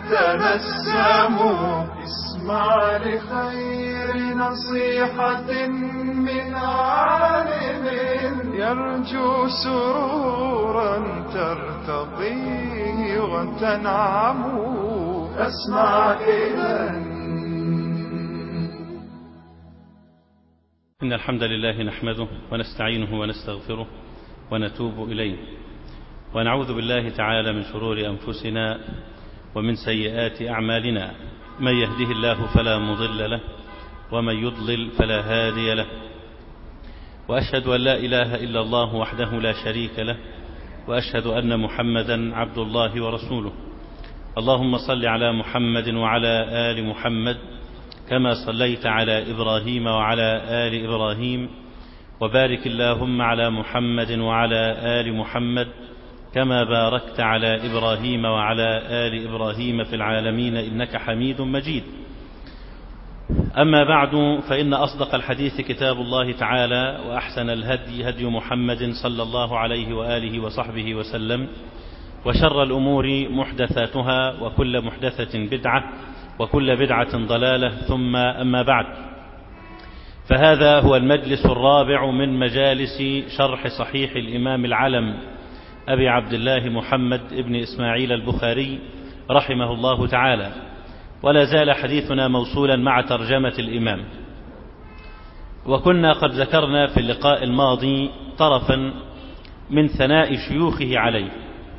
تنسموا اسمع لخير نصيحة من عالم يرجو سرورا ترتقيه وتنعم اسمع إذا إن الحمد لله نحمده ونستعينه ونستغفره ونتوب إليه ونعوذ بالله تعالى من شرور أنفسنا ومن سيئات أعمالنا من يهده الله فلا مضل له ومن يضلل فلا هادي له وأشهد أن لا إله إلا الله وحده لا شريك له وأشهد أن محمدا عبد الله ورسوله اللهم صل على محمد وعلى آل محمد كما صليت على إبراهيم وعلى آل إبراهيم وبارك اللهم على محمد وعلى آل محمد كما باركت على إبراهيم وعلى آل إبراهيم في العالمين إنك حميد مجيد أما بعد فإن أصدق الحديث كتاب الله تعالى وأحسن الهدي هدي محمد صلى الله عليه وآله وصحبه وسلم وشر الأمور محدثاتها وكل محدثة بدعة وكل بدعة ضلالة ثم أما بعد فهذا هو المجلس الرابع من مجالس شرح صحيح الإمام العلم أبي عبد الله محمد بن إسماعيل البخاري رحمه الله تعالى ولا زال حديثنا موصولا مع ترجمة الإمام وكنا قد ذكرنا في اللقاء الماضي طرفا من ثناء شيوخه عليه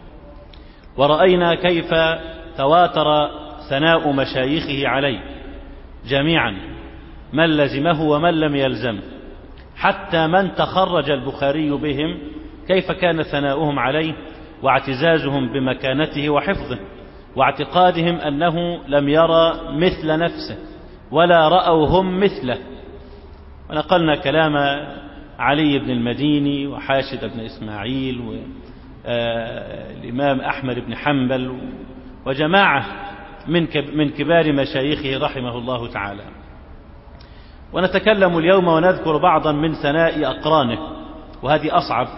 ورأينا كيف تواتر ثناء مشايخه عليه جميعا من لزمه ومن لم يلزمه حتى من تخرج البخاري بهم كيف كان ثناؤهم عليه واعتزازهم بمكانته وحفظه واعتقادهم أنه لم يرى مثل نفسه ولا رأوا هم مثله ونقلنا كلام علي بن المديني وحاشد بن إسماعيل والإمام أحمد بن حنبل وجماعة من من كبار مشايخه رحمه الله تعالى ونتكلم اليوم ونذكر بعضا من ثناء أقرانه وهذه أصعب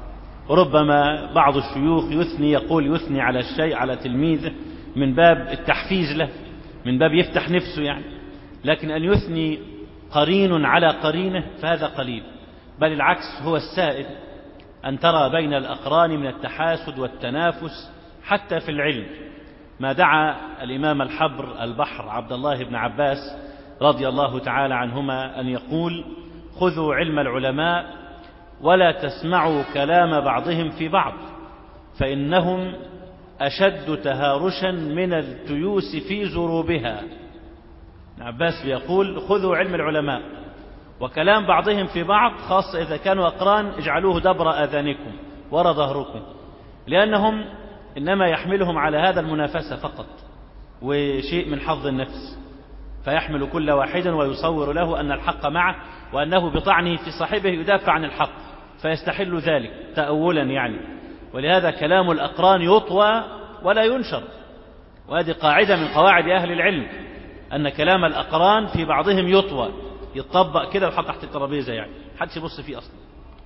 ربما بعض الشيوخ يثني يقول يثني على الشيء على تلميذه من باب التحفيز له من باب يفتح نفسه يعني لكن أن يثني قرين على قرينه فهذا قليل بل العكس هو السائد أن ترى بين الأقران من التحاسد والتنافس حتى في العلم ما دعا الإمام الحبر البحر عبد الله بن عباس رضي الله تعالى عنهما أن يقول خذوا علم العلماء ولا تسمعوا كلام بعضهم في بعض فإنهم أشد تهارشا من التيوس في زروبها عباس بيقول خذوا علم العلماء وكلام بعضهم في بعض خاصة إذا كانوا أقران اجعلوه دبر آذانكم ورا ظهركم لأنهم إنما يحملهم على هذا المنافسة فقط وشيء من حظ النفس فيحمل كل واحد ويصور له أن الحق معه وأنه بطعنه في صاحبه يدافع عن الحق فيستحل ذلك تأولا يعني ولهذا كلام الأقران يطوى ولا ينشر وهذه قاعدة من قواعد أهل العلم أن كلام الأقران في بعضهم يطوى يتطبق كده ويحط تحت الترابيزة يعني حدش يبص فيه أصلا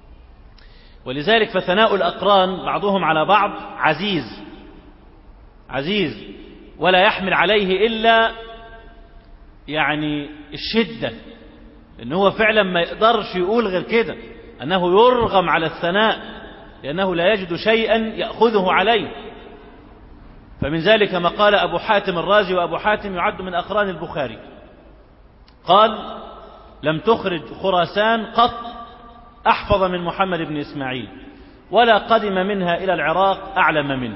ولذلك فثناء الأقران بعضهم على بعض عزيز عزيز ولا يحمل عليه إلا يعني الشدة إن هو فعلا ما يقدرش يقول غير كده أنه يرغم على الثناء لأنه لا يجد شيئا يأخذه عليه فمن ذلك ما قال أبو حاتم الرازي وأبو حاتم يعد من أقران البخاري قال لم تخرج خراسان قط أحفظ من محمد بن إسماعيل ولا قدم منها إلى العراق أعلم منه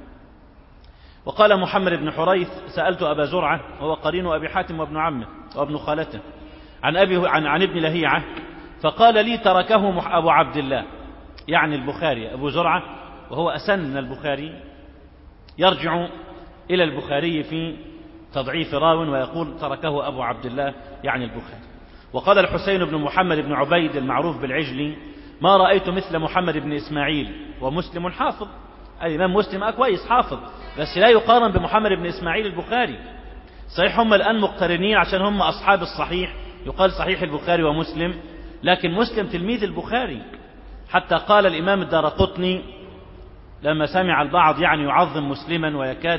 وقال محمد بن حريث سألت أبا زرعة وهو قرين أبي حاتم وابن عمه وابن خالته عن, أبي عن, عن ابن لهيعة فقال لي تركه أبو عبد الله يعني البخاري أبو زرعة وهو أسن من البخاري يرجع إلى البخاري في تضعيف راو ويقول تركه أبو عبد الله يعني البخاري وقال الحسين بن محمد بن عبيد المعروف بالعجلي ما رأيت مثل محمد بن إسماعيل ومسلم حافظ الإمام مسلم أه كويس حافظ بس لا يقارن بمحمد بن إسماعيل البخاري صحيح هم الآن مقترنين عشان هم أصحاب الصحيح يقال صحيح البخاري ومسلم لكن مسلم تلميذ البخاري حتى قال الإمام الدار قطني لما سمع البعض يعني يعظم مسلما ويكاد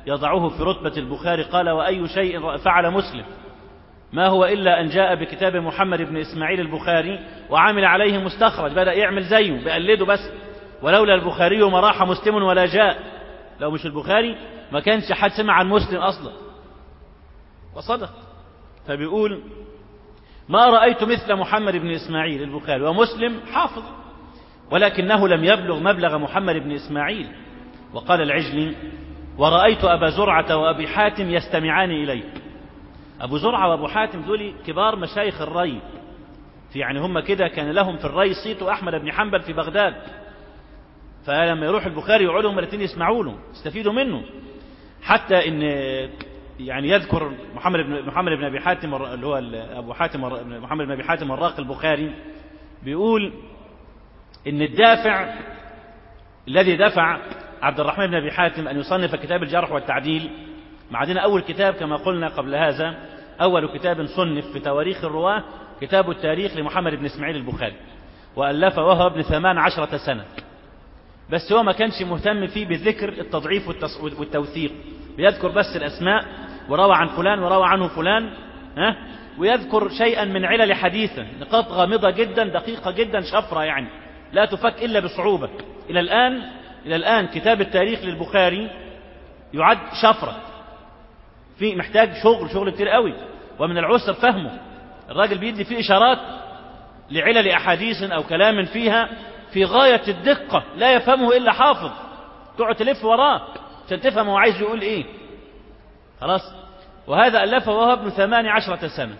يضعه في رتبة البخاري قال وأي شيء فعل مسلم ما هو إلا أن جاء بكتاب محمد بن إسماعيل البخاري وعمل عليه مستخرج بدأ يعمل زيه بيقلده بس ولولا البخاري ما راح مسلم ولا جاء لو مش البخاري ما كانش حد سمع عن مسلم أصلا وصدق فبيقول ما رأيت مثل محمد بن إسماعيل البخاري ومسلم حافظ ولكنه لم يبلغ مبلغ محمد بن إسماعيل وقال العجلي ورأيت أبا زرعة وأبي حاتم يستمعان إليه أبو زرعة وأبو حاتم دول كبار مشايخ الري في يعني هم كده كان لهم في الري صيت أحمد بن حنبل في بغداد فلما يروح البخاري يقعدوا هم الاثنين يسمعوا له يستفيدوا منه حتى ان يعني يذكر محمد بن محمد بن ابي حاتم اللي هو ابو حاتم محمد بن ابي حاتم الراقي البخاري بيقول ان الدافع الذي دفع عبد الرحمن بن ابي حاتم ان يصنف كتاب الجرح والتعديل معدنا اول كتاب كما قلنا قبل هذا اول كتاب صنف في تواريخ الرواه كتاب التاريخ لمحمد بن اسماعيل البخاري والفه وهو ابن ثمان عشرة سنه بس هو ما كانش مهتم فيه بذكر التضعيف والتوثيق بيذكر بس الأسماء وروى عن فلان وروى عنه فلان ها ويذكر شيئا من علل حديثة نقاط غامضة جدا دقيقة جدا شفرة يعني لا تفك إلا بصعوبة إلى الآن إلى الآن كتاب التاريخ للبخاري يعد شفرة في محتاج شغل شغل كتير قوي ومن العسر فهمه الراجل بيدي فيه إشارات لعلل أحاديث أو كلام فيها في غاية الدقة لا يفهمه إلا حافظ تقعد تلف وراه عشان تفهم هو عايز يقول إيه خلاص وهذا ألفه وهو ابن ثمان عشرة سنة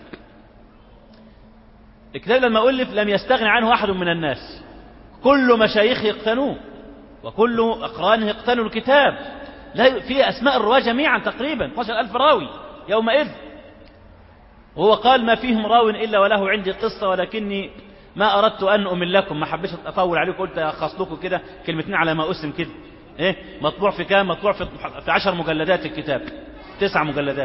الكتاب لما ألف لم يستغني عنه أحد من الناس كل مشايخه اقتنوه وكل أقرانه اقتنوا الكتاب لا في أسماء الرواة جميعا تقريبا 12 ألف راوي يومئذ وهو قال ما فيهم راو إلا وله عندي قصة ولكني ما أردت أن أمل لكم ما حبيتش أطول عليكم قلت أخص لكم كده كلمتين على ما أسلم كده إيه مطبوع في كام مطبوع في في عشر مجلدات الكتاب تسع مجلدات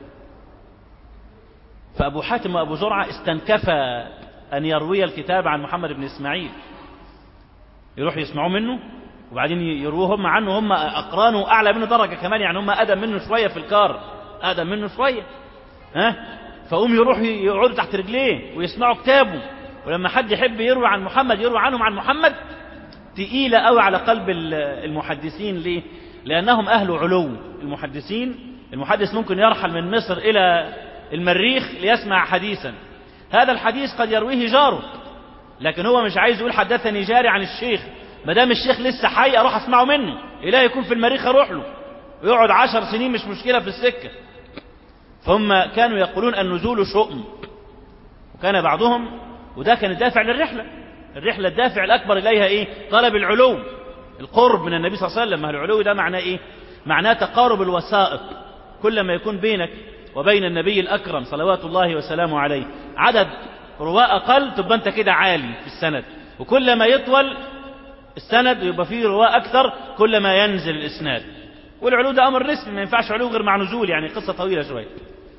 فأبو حاتم وأبو زرعة استنكفا أن يروي الكتاب عن محمد بن إسماعيل يروح يسمعوا منه وبعدين يروه هم عنه هم أقرانه أعلى منه درجة كمان يعني هم أقدم منه شوية في الكار أقدم منه شوية ها فهم يروح يقعدوا تحت رجليه ويسمعوا كتابه ولما حد يحب يروي عن محمد يروي عنهم عن محمد تقيلة قوي على قلب المحدثين ليه لأنهم أهل علو المحدثين المحدث ممكن يرحل من مصر إلى المريخ ليسمع حديثا هذا الحديث قد يرويه جاره لكن هو مش عايز يقول حدثني جاري عن الشيخ ما دام الشيخ لسه حي اروح اسمعه منه اله يكون في المريخ اروح له ويقعد عشر سنين مش مشكله في السكه فهم كانوا يقولون النزول شؤم وكان بعضهم وده كان الدافع للرحله الرحله الدافع الاكبر اليها ايه طلب العلو القرب من النبي صلى الله عليه وسلم العلو ده معناه ايه معناه تقارب الوسائط كل ما يكون بينك وبين النبي الأكرم صلوات الله وسلامه عليه عدد رواة أقل تبقى أنت كده عالي في السند وكل ما يطول السند يبقى فيه رواة أكثر كل ما ينزل الإسناد والعلو ده أمر نسبي ما ينفعش علو غير مع نزول يعني قصة طويلة شوية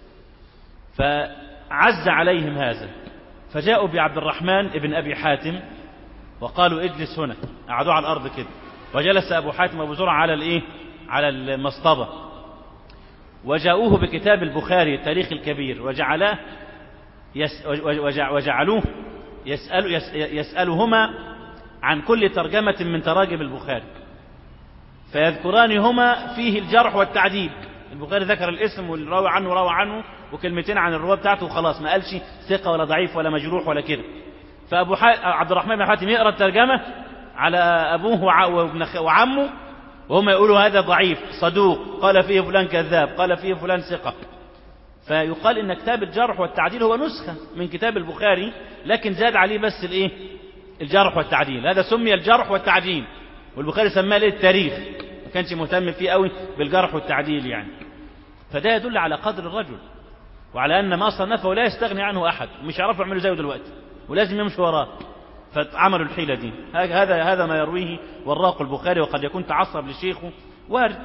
فعز عليهم هذا فجاءوا بعبد الرحمن ابن أبي حاتم وقالوا اجلس هنا قعدوا على الأرض كده وجلس أبو حاتم وأبو زرع على الإيه على المصطبة وجاءوه بكتاب البخاري التاريخ الكبير وجعلاه يس وجعلوه يسأل يس يسألهما عن كل ترجمة من تراجم البخاري فيذكران هما فيه الجرح والتعديل البخاري ذكر الاسم والراوي عنه روى عنه وكلمتين عن الرواة بتاعته وخلاص ما قالش ثقة ولا ضعيف ولا مجروح ولا كده فأبو عبد الرحمن بن حاتم يقرأ الترجمة على أبوه وعمه وهم يقولوا هذا ضعيف صدوق قال فيه فلان كذاب قال فيه فلان ثقة فيقال ان كتاب الجرح والتعديل هو نسخة من كتاب البخاري لكن زاد عليه بس الايه الجرح والتعديل هذا سمي الجرح والتعديل والبخاري سماه الايه التاريخ ما كانش مهتم فيه قوي بالجرح والتعديل يعني فده يدل على قدر الرجل وعلى ان ما صنفه لا يستغني عنه احد مش يعرفوا يعملوا زيه دلوقتي ولازم يمشوا وراه فعملوا الحيلة دي هذا هذا ما يرويه وراق البخاري وقد يكون تعصب لشيخه وارد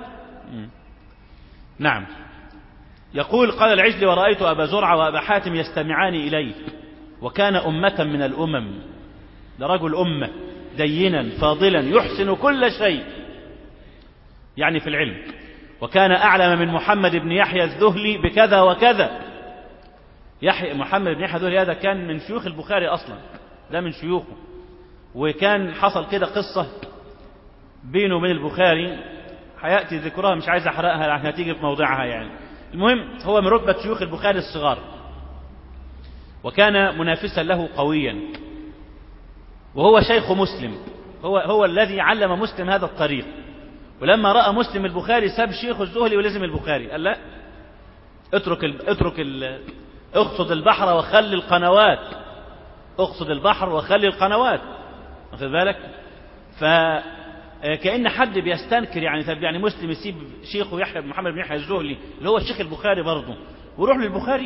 نعم يقول قال العجل ورأيت أبا زرعة وأبا حاتم يستمعان إليه وكان أمة من الأمم لرجل أمة دينا فاضلا يحسن كل شيء يعني في العلم وكان أعلم من محمد بن يحيى الذهلي بكذا وكذا يحيى محمد بن يحيى الذهلي هذا كان من شيوخ البخاري أصلا ده من شيوخه وكان حصل كده قصة بينه وبين البخاري هيأتي ذكرها مش عايز أحرقها عشان هتيجي في موضعها يعني المهم هو من رتبة شيوخ البخاري الصغار وكان منافسا له قويا وهو شيخ مسلم هو هو الذي علم مسلم هذا الطريق ولما راى مسلم البخاري ساب شيخ الزهري ولزم البخاري قال لا اترك ال... اترك ال... اقصد البحر وخلي القنوات اقصد البحر وخلي القنوات واخد بالك فكأن حد بيستنكر يعني طب يعني مسلم يسيب شيخه يحيى بن محمد بن يحيى الزهلي اللي هو الشيخ البخاري برضه ويروح للبخاري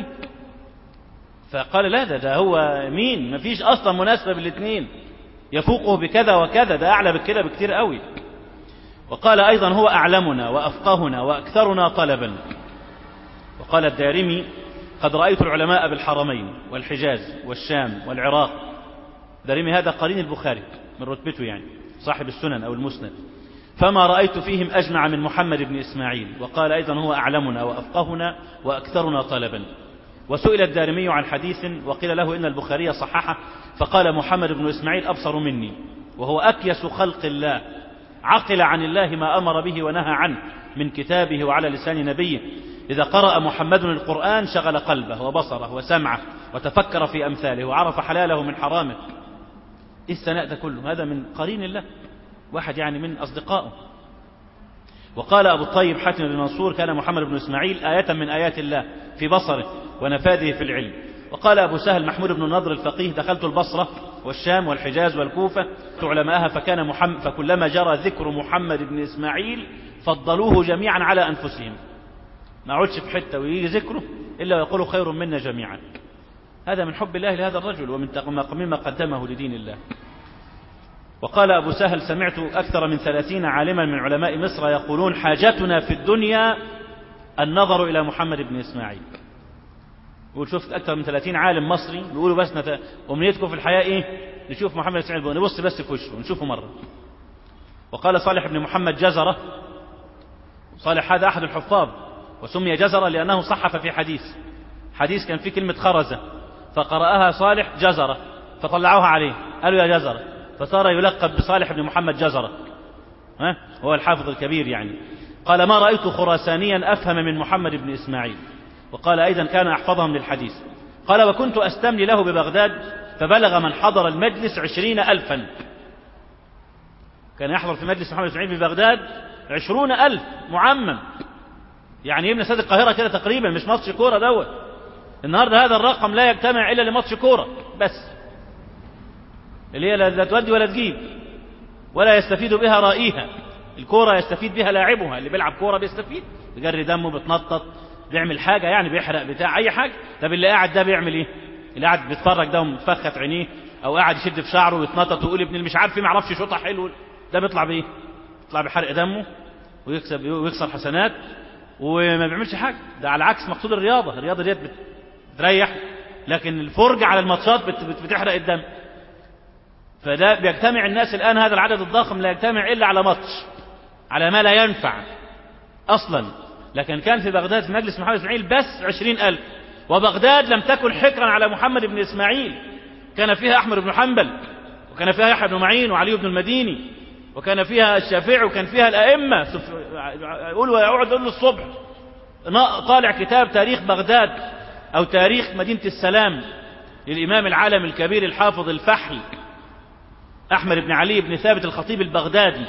فقال لا ده ده هو مين مفيش اصلا مناسبه بالاثنين يفوقه بكذا وكذا ده اعلى بكده بكتير قوي وقال ايضا هو اعلمنا وافقهنا واكثرنا طلبا وقال الدارمي قد رايت العلماء بالحرمين والحجاز والشام والعراق دارمي هذا قرين البخاري من رتبته يعني صاحب السنن او المسند فما رايت فيهم اجمع من محمد بن اسماعيل وقال ايضا هو اعلمنا وافقهنا واكثرنا طلبا وسئل الدارمي عن حديث وقيل له إن البخاري صححه فقال محمد بن إسماعيل أبصر مني وهو أكيس خلق الله عقل عن الله ما أمر به ونهى عنه من كتابه وعلى لسان نبيه إذا قرأ محمد القرآن شغل قلبه وبصره وسمعه وتفكر في أمثاله وعرف حلاله من حرامه إيه الثناء ده كله هذا من قرين الله واحد يعني من أصدقائه وقال أبو الطيب حاتم بن منصور كان محمد بن إسماعيل آية من آيات الله في بصره ونفاذه في العلم وقال أبو سهل محمود بن النضر الفقيه دخلت البصرة والشام والحجاز والكوفة علماءها فكان محمد فكلما جرى ذكر محمد بن إسماعيل فضلوه جميعا على أنفسهم ما عودش في حتة ويجي ذكره إلا ويقول خير منا جميعا هذا من حب الله لهذا الرجل ومن مما قدمه لدين الله وقال أبو سهل سمعت أكثر من ثلاثين عالما من علماء مصر يقولون حاجتنا في الدنيا النظر إلى محمد بن إسماعيل يقول شفت أكثر من 30 عالم مصري بيقولوا بس نت... أمنيتكم في الحياة إيه نشوف محمد بن إسماعيل نبص بس في وشه ونشوفه مرة وقال صالح بن محمد جزرة صالح هذا أحد الحفاظ وسمي جزرة لأنه صحف في حديث حديث كان فيه كلمة خرزة فقرأها صالح جزرة فطلعوها عليه قالوا يا جزرة فصار يلقب بصالح بن محمد جزرة ها هو الحافظ الكبير يعني قال ما رأيت خراسانيا أفهم من محمد بن إسماعيل وقال أيضا كان أحفظهم للحديث قال وكنت أستملي له ببغداد فبلغ من حضر المجلس عشرين ألفا كان يحضر في مجلس محمد إسماعيل ببغداد عشرون ألف معمم يعني يبنى استاد القاهرة كده تقريبا مش ماتش كورة دوت النهاردة هذا الرقم لا يجتمع إلا لماتش كورة بس اللي هي لا تودي ولا تجيب ولا يستفيد بها رائيها الكورة يستفيد بها لاعبها اللي بيلعب كورة بيستفيد بيجري دمه بيتنطط بيعمل حاجة يعني بيحرق بتاع أي حاجة طب اللي قاعد ده بيعمل إيه؟ اللي قاعد بيتفرج ده ومفخت عينيه أو قاعد يشد في شعره ويتنطط ويقول ابن اللي مش عارف ما يعرفش شوطة حلو ده بيطلع بإيه؟ بيطلع بحرق دمه ويكسب ويكسر حسنات وما بيعملش حاجة ده على عكس مقصود الرياضة الرياضة ديت بتريح لكن الفرجة على الماتشات بتحرق الدم فده بيجتمع الناس الآن هذا العدد الضخم لا يجتمع إلا على ماتش على ما لا ينفع أصلا لكن كان في بغداد في مجلس محمد إسماعيل بس عشرين ألف وبغداد لم تكن حكرا على محمد بن إسماعيل كان فيها أحمد بن حنبل وكان فيها يحيى بن معين وعلي بن المديني وكان فيها الشافعي وكان فيها الأئمة يقول ويقعد يقول له الصبح طالع كتاب تاريخ بغداد أو تاريخ مدينة السلام للإمام العالم الكبير الحافظ الفحل أحمد بن علي بن ثابت الخطيب البغدادي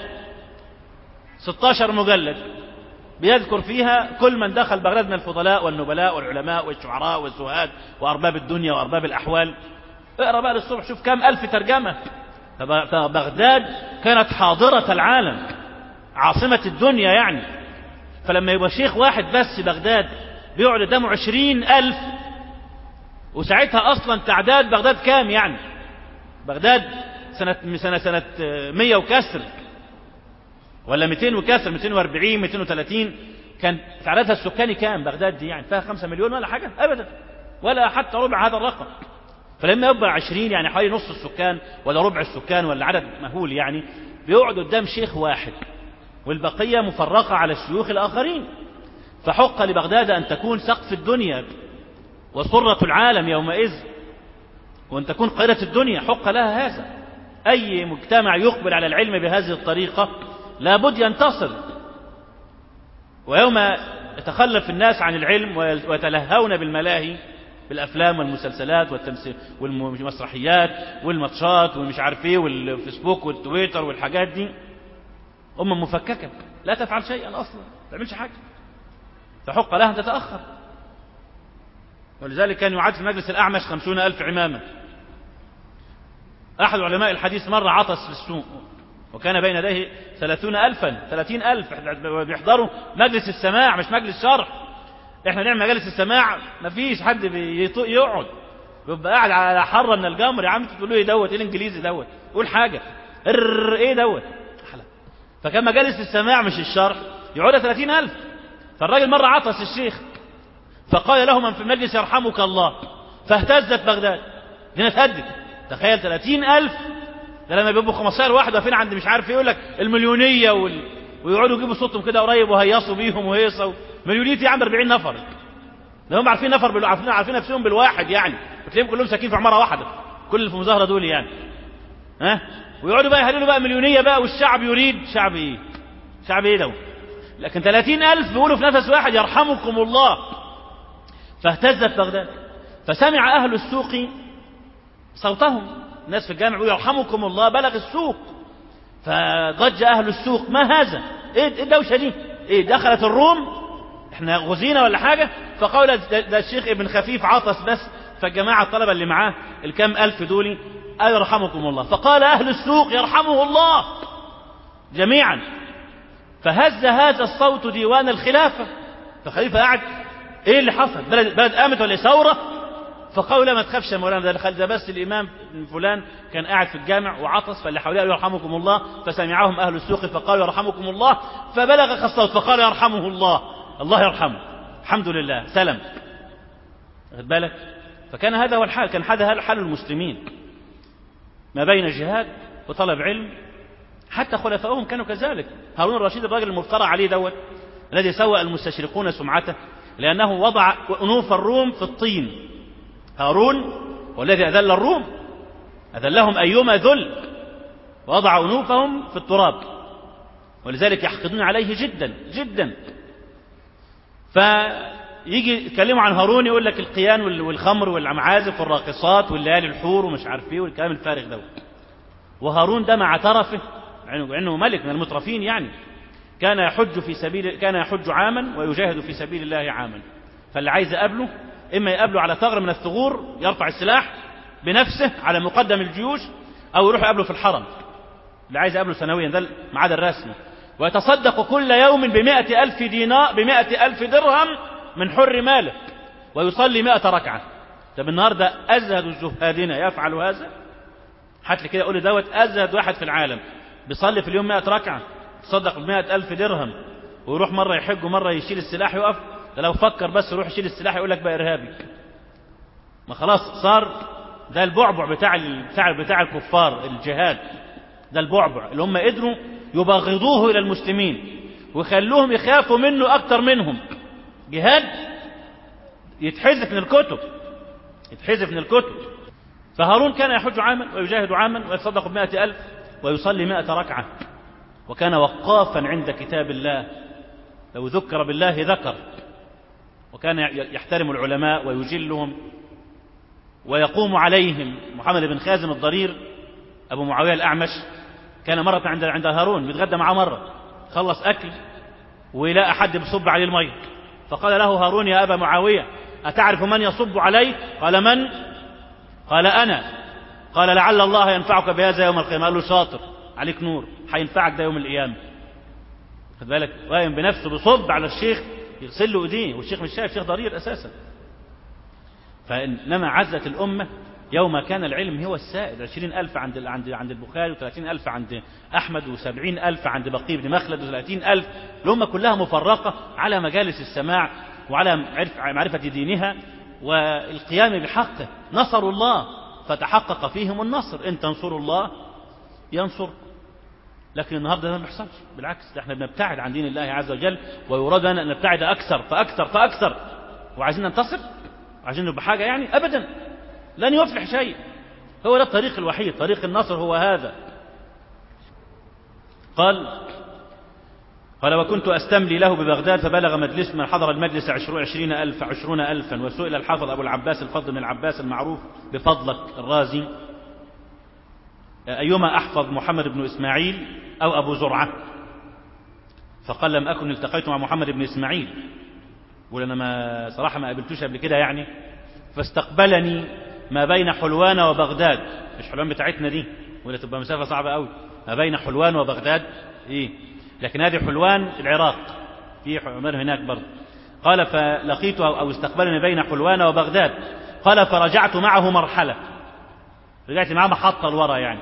16 مجلد بيذكر فيها كل من دخل بغداد من الفضلاء والنبلاء والعلماء والشعراء والزهاد وأرباب الدنيا وأرباب الأحوال اقرأ بقى للصبح شوف كم ألف ترجمة فبغداد كانت حاضرة العالم عاصمة الدنيا يعني فلما يبقى شيخ واحد بس بغداد بيقعد قدامه عشرين ألف وساعتها أصلا تعداد بغداد كام يعني بغداد سنة سنة سنة 100 وكسر ولا 200 وكسر 240 230 كان تعدادها السكاني كام بغداد دي يعني فيها 5 مليون ولا حاجة أبدا ولا حتى ربع هذا الرقم فلما يبقى 20 يعني حوالي نص السكان ولا ربع السكان ولا عدد مهول يعني بيقعد قدام شيخ واحد والبقية مفرقة على الشيوخ الآخرين فحق لبغداد أن تكون سقف الدنيا وسرة العالم يومئذ وأن تكون قيرة الدنيا حق لها هذا أي مجتمع يقبل على العلم بهذه الطريقة لابد ينتصر ويوم يتخلف الناس عن العلم ويتلهون بالملاهي بالافلام والمسلسلات والتمثيل والمسرحيات والماتشات والمش عارف ايه والفيسبوك والتويتر والحاجات دي امه مفككه لا تفعل شيئا اصلا ما تعملش حاجه فحق لها ان تتاخر ولذلك كان يعد في مجلس الاعمش خمسون الف عمامه احد علماء الحديث مره عطس في السوق وكان بين يديه ثلاثون ألفا ثلاثين ألف بيحضروا مجلس السماع مش مجلس شرح احنا نعمل مجالس السماع مفيش حد يقعد يبقى قاعد على حره من الجمر يا عم تقول له ايه دوت ايه الانجليزي دوت قول حاجه ار ايه دوت فكان مجالس السماع مش الشرح يقعد 30000 فالراجل مره عطس الشيخ فقال له من في المجلس يرحمك الله فاهتزت بغداد هنا اتهدت تخيل 30000 ده لما بيبقوا 15 واحد واقفين عند مش عارف ايه يقول لك المليونيه وال... ويقعدوا يجيبوا صوتهم كده قريب وهيصوا بيهم وهيصوا مليونيه يا عم 40 نفر ده هم عارفين نفر بال... عارفين عارفين نفسهم بالواحد يعني بتلاقيهم كلهم ساكنين في عماره واحده كل اللي في المظاهره دول يعني ها ويقعدوا بقى يهللوا بقى مليونيه بقى والشعب يريد شعب ايه شعب ايه ده لكن 30000 بيقولوا في نفس واحد يرحمكم الله فاهتزت بغداد فسمع اهل السوق صوتهم الناس في الجامع يقولوا يرحمكم الله بلغ السوق فضج اهل السوق ما هذا ايه الدوشه دي ايه دخلت الروم احنا غزينا ولا حاجه فقال ده, ده الشيخ ابن خفيف عطس بس فالجماعه الطلبه اللي معاه الكام الف دولي قال يرحمكم الله فقال اهل السوق يرحمه الله جميعا فهز هذا الصوت ديوان الخلافه فخليفه قاعد ايه اللي حصل بلد, بلد قامت ولا ثوره فقالوا لا ما تخافش يا مولانا ده ده بس الامام فلان كان قاعد في الجامع وعطس فاللي حواليه قالوا يرحمكم الله فسمعهم اهل السوق فقالوا يرحمكم الله فبلغ الصوت فقال يرحمه الله الله يرحمه الحمد لله سلم خد بالك فكان هذا هو الحال كان هذا حال المسلمين ما بين جهاد وطلب علم حتى خلفائهم كانوا كذلك هارون الرشيد الراجل المفترى عليه دوت الذي سوى المستشرقون سمعته لأنه وضع أنوف الروم في الطين هارون والذي أذل الروم أذلهم أيما ذل ووضع أنوفهم في التراب ولذلك يحقدون عليه جدا جدا فيجي يتكلموا عن هارون يقول لك القيان والخمر والمعازف والراقصات والليالي الحور ومش عارف ايه والكلام الفارغ ده وهارون ده مع ترفه انه ملك من المترفين يعني كان يحج في سبيل كان يحج عاما ويجاهد في سبيل الله عاما فاللي عايز يقابله اما يقابله على ثغر من الثغور يرفع السلاح بنفسه على مقدم الجيوش او يروح يقابله في الحرم اللي عايز يقابله سنويا ده الميعاد الرسمي ويتصدق كل يوم بمائة ألف دينار بمائة ألف درهم من حر ماله ويصلي مائة ركعة طب النهاردة أزهد الزهادين يفعل هذا هات لي كده قول لي دوت أزهد واحد في العالم بيصلي في اليوم مائة ركعة تصدق بمائة ألف درهم ويروح مرة يحج ومرة يشيل السلاح يقف ده لو فكر بس يروح يشيل السلاح يقول لك بقى إرهابي ما خلاص صار ده البعبع بتاع بتاع بتاع الكفار الجهاد ده البعبع اللي هم قدروا يبغضوه إلى المسلمين ويخلوهم يخافوا منه أكتر منهم جهاد يتحذف من الكتب يتحذف من الكتب فهارون كان يحج عاما ويجاهد عاما ويتصدق بمائة ألف ويصلي مائة ركعة وكان وقافا عند كتاب الله لو ذكر بالله ذكر وكان يحترم العلماء ويجلهم ويقوم عليهم محمد بن خازم الضرير أبو معاوية الأعمش كان مرة عند عند هارون بيتغدى معاه مرة خلص أكل ويلاقى حد بيصب عليه المية فقال له هارون يا أبا معاوية أتعرف من يصب عليه قال من قال أنا قال لعل الله ينفعك بهذا يوم القيامة قال له شاطر عليك نور هينفعك ده يوم القيامة خد بالك قايم بنفسه بيصب على الشيخ يغسل له ايديه والشيخ مش شايف شيخ ضرير اساسا فانما عزت الامه يوم كان العلم هو السائد عشرين ألف عند عند عند البخاري وثلاثين ألف عند أحمد وسبعين ألف عند بقي بن مخلد وثلاثين ألف الأمة كلها مفرقة على مجالس السماع وعلى معرفة دينها والقيام بحقه نصروا الله فتحقق فيهم النصر إن تنصروا الله ينصر لكن النهارده ده ما بيحصلش بالعكس ده احنا بنبتعد عن دين الله عز وجل ويراد لنا ان نبتعد اكثر فاكثر فاكثر وعايزين ننتصر عايزين نبقى حاجه يعني ابدا لن يفلح شيء هو ده الطريق الوحيد طريق النصر هو هذا قال قال وكنت أستملي له ببغداد فبلغ مجلس من حضر المجلس عشرون, عشرين ألف عشرون ألفا وسئل الحافظ أبو العباس الفضل بن العباس المعروف بفضلك الرازي أيما أحفظ محمد بن إسماعيل أو أبو زرعة فقال لم أكن التقيت مع محمد بن إسماعيل يقول أنا ما صراحة ما قابلتوش قبل كده يعني فاستقبلني ما بين حلوان وبغداد مش حلوان بتاعتنا دي ولا تبقى مسافة صعبة قوي ما بين حلوان وبغداد إيه لكن هذه حلوان العراق في حلوان هناك برضه قال فلقيته أو استقبلني بين حلوان وبغداد قال فرجعت معه مرحلة رجعت معه محطة لورا يعني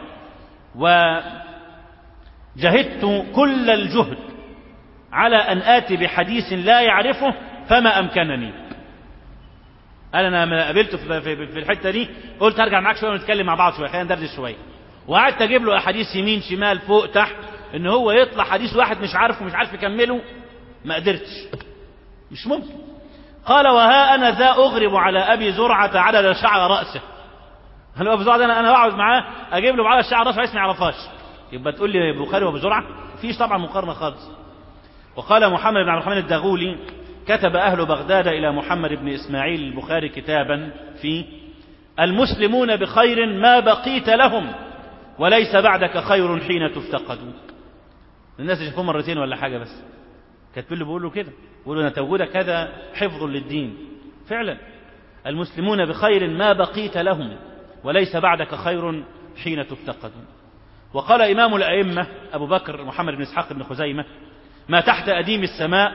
وجهدت كل الجهد على أن آتي بحديث لا يعرفه فما أمكنني قال أنا لما قابلته في الحتة دي قلت هرجع معاك شوية ونتكلم مع بعض شوية خلينا ندردش شوية وقعدت أجيب له أحاديث يمين شمال فوق تحت إن هو يطلع حديث واحد مش عارفه مش عارف يكمله ما قدرتش مش ممكن قال وها أنا ذا أغرب على أبي زرعة عدد شعر رأسه هل ابو زرعه انا انا بقعد معاه اجيب له بعدد الشعر راسه ما يعرفهاش يبقى تقول لي البخاري وابو زرعه فيش طبعا مقارنه خالص وقال محمد بن عبد الرحمن الدغولي كتب اهل بغداد الى محمد بن اسماعيل البخاري كتابا في المسلمون بخير ما بقيت لهم وليس بعدك خير حين تفتقد الناس يشوفوه مرتين ولا حاجه بس كاتبين له بيقولوا كده بيقولوا ان توجودك هذا حفظ للدين فعلا المسلمون بخير ما بقيت لهم وليس بعدك خير حين تفتقد وقال إمام الأئمة أبو بكر محمد بن إسحاق بن خزيمة ما تحت أديم السماء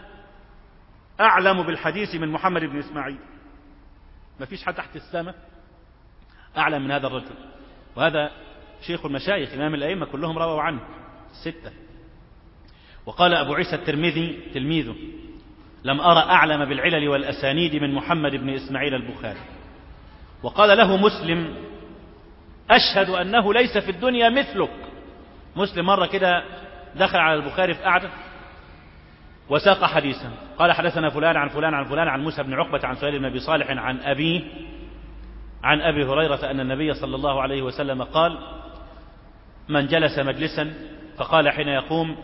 أعلم بالحديث من محمد بن إسماعيل ما فيش حد تحت السماء أعلم من هذا الرجل وهذا شيخ المشايخ إمام الأئمة كلهم رووا عنه ستة وقال أبو عيسى الترمذي تلميذه لم أرى أعلم بالعلل والأسانيد من محمد بن إسماعيل البخاري وقال له مسلم أشهد أنه ليس في الدنيا مثلك مسلم مرة كده دخل على البخاري في قعدة وساق حديثا قال حدثنا فلان عن فلان عن فلان عن موسى بن عقبة عن سهيل بن أبي صالح عن أبيه عن أبي هريرة أن النبي صلى الله عليه وسلم قال من جلس مجلسا فقال حين يقوم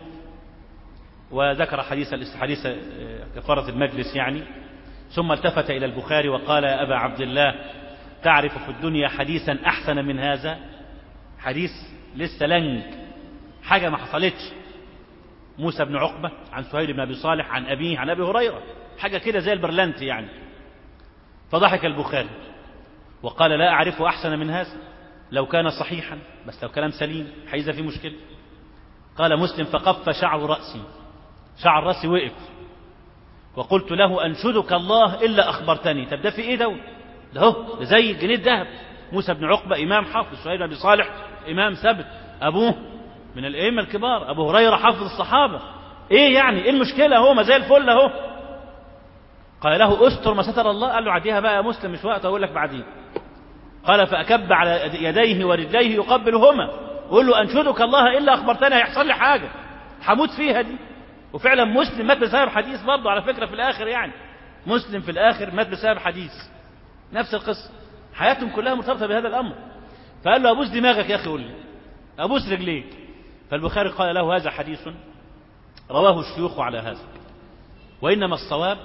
وذكر حديث حديث كفارة المجلس يعني ثم التفت إلى البخاري وقال يا أبا عبد الله تعرف في الدنيا حديثا أحسن من هذا حديث لسه لنج حاجة ما حصلتش موسى بن عقبة عن سهيل بن أبي صالح عن أبيه عن أبي هريرة حاجة كده زي البرلنت يعني فضحك البخاري وقال لا أعرف أحسن من هذا لو كان صحيحا بس لو كلام سليم حيزة في مشكلة قال مسلم فقف شعر رأسي شعر رأسي وقف وقلت له أنشدك الله إلا أخبرتني طب ده في إيه دول ده هو ده زي الجنيه الذهب موسى بن عقبة إمام حافظ سهيل بن أبي صالح إمام ثبت أبوه من الأئمة الكبار أبو هريرة حافظ الصحابة إيه يعني إيه المشكلة هو ما زي الفل أهو قال له استر ما ستر الله قال له عديها بقى يا مسلم مش وقت أقول لك بعدين قال فأكب على يديه ورجليه يقبلهما وقول له أنشدك الله إلا أخبرتني هيحصل لي حاجة هموت فيها دي وفعلا مسلم مات بسبب حديث برضه على فكرة في الآخر يعني مسلم في الآخر مات بسبب حديث نفس القصة حياتهم كلها مرتبطة بهذا الأمر فقال له أبوس دماغك يا أخي قول لي أبوس رجليك فالبخاري قال له هذا حديث رواه الشيوخ على هذا وإنما الصواب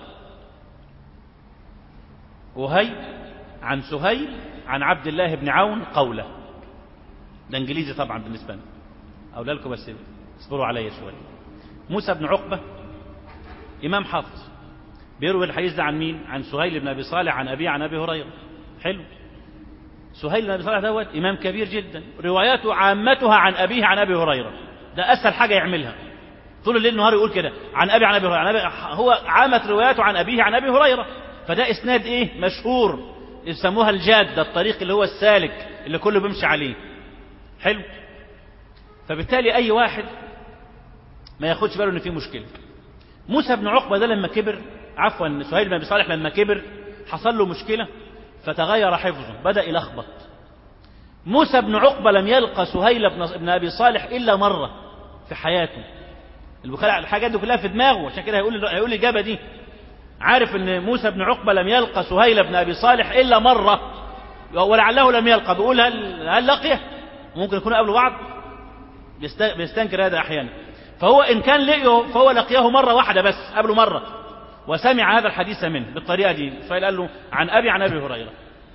وهي عن سهيل عن عبد الله بن عون قوله ده انجليزي طبعا بالنسبة لنا أقول لكم بس اصبروا عليا شوية موسى بن عقبة إمام حافظ بيروي الحديث ده عن مين عن سهيل بن أبي صالح عن أبيه عن أبي هريرة حلو سهيل بن أبي صالح دوت إمام كبير جدا رواياته عامتها عن أبيه عن أبي هريرة ده أسهل حاجة يعملها طول الليل نهار يقول كده عن أبي عن أبي هريرة عن أبي هو عامت رواياته عن أبيه عن أبي هريرة فده إسناد إيه مشهور يسموها الجادة الطريق اللي هو السالك اللي كله بيمشي عليه حلو فبالتالي أي واحد ما ياخدش باله إن في مشكلة موسى بن عقبة ده لما كبر عفوا سهيل بن أبي صالح لما كبر حصل له مشكلة فتغير حفظه بدأ يلخبط موسى بن عقبة لم يلقى سهيل بن أبي صالح إلا مرة في حياته البخاري الحاجات دي كلها في دماغه عشان كده هيقول هيقول الإجابة دي عارف ان موسى بن عقبة لم يلقى سهيل بن أبي صالح إلا مرة ولعله لم يلقى بيقول هل, هل لقيه ممكن يكونوا قبل بعض بيستنكر هذا أحيانا فهو إن كان لقيه فهو لقيه مرة واحدة بس قبله مرة وسمع هذا الحديث منه بالطريقة دي فقال قال له عن أبي عن أبي هريرة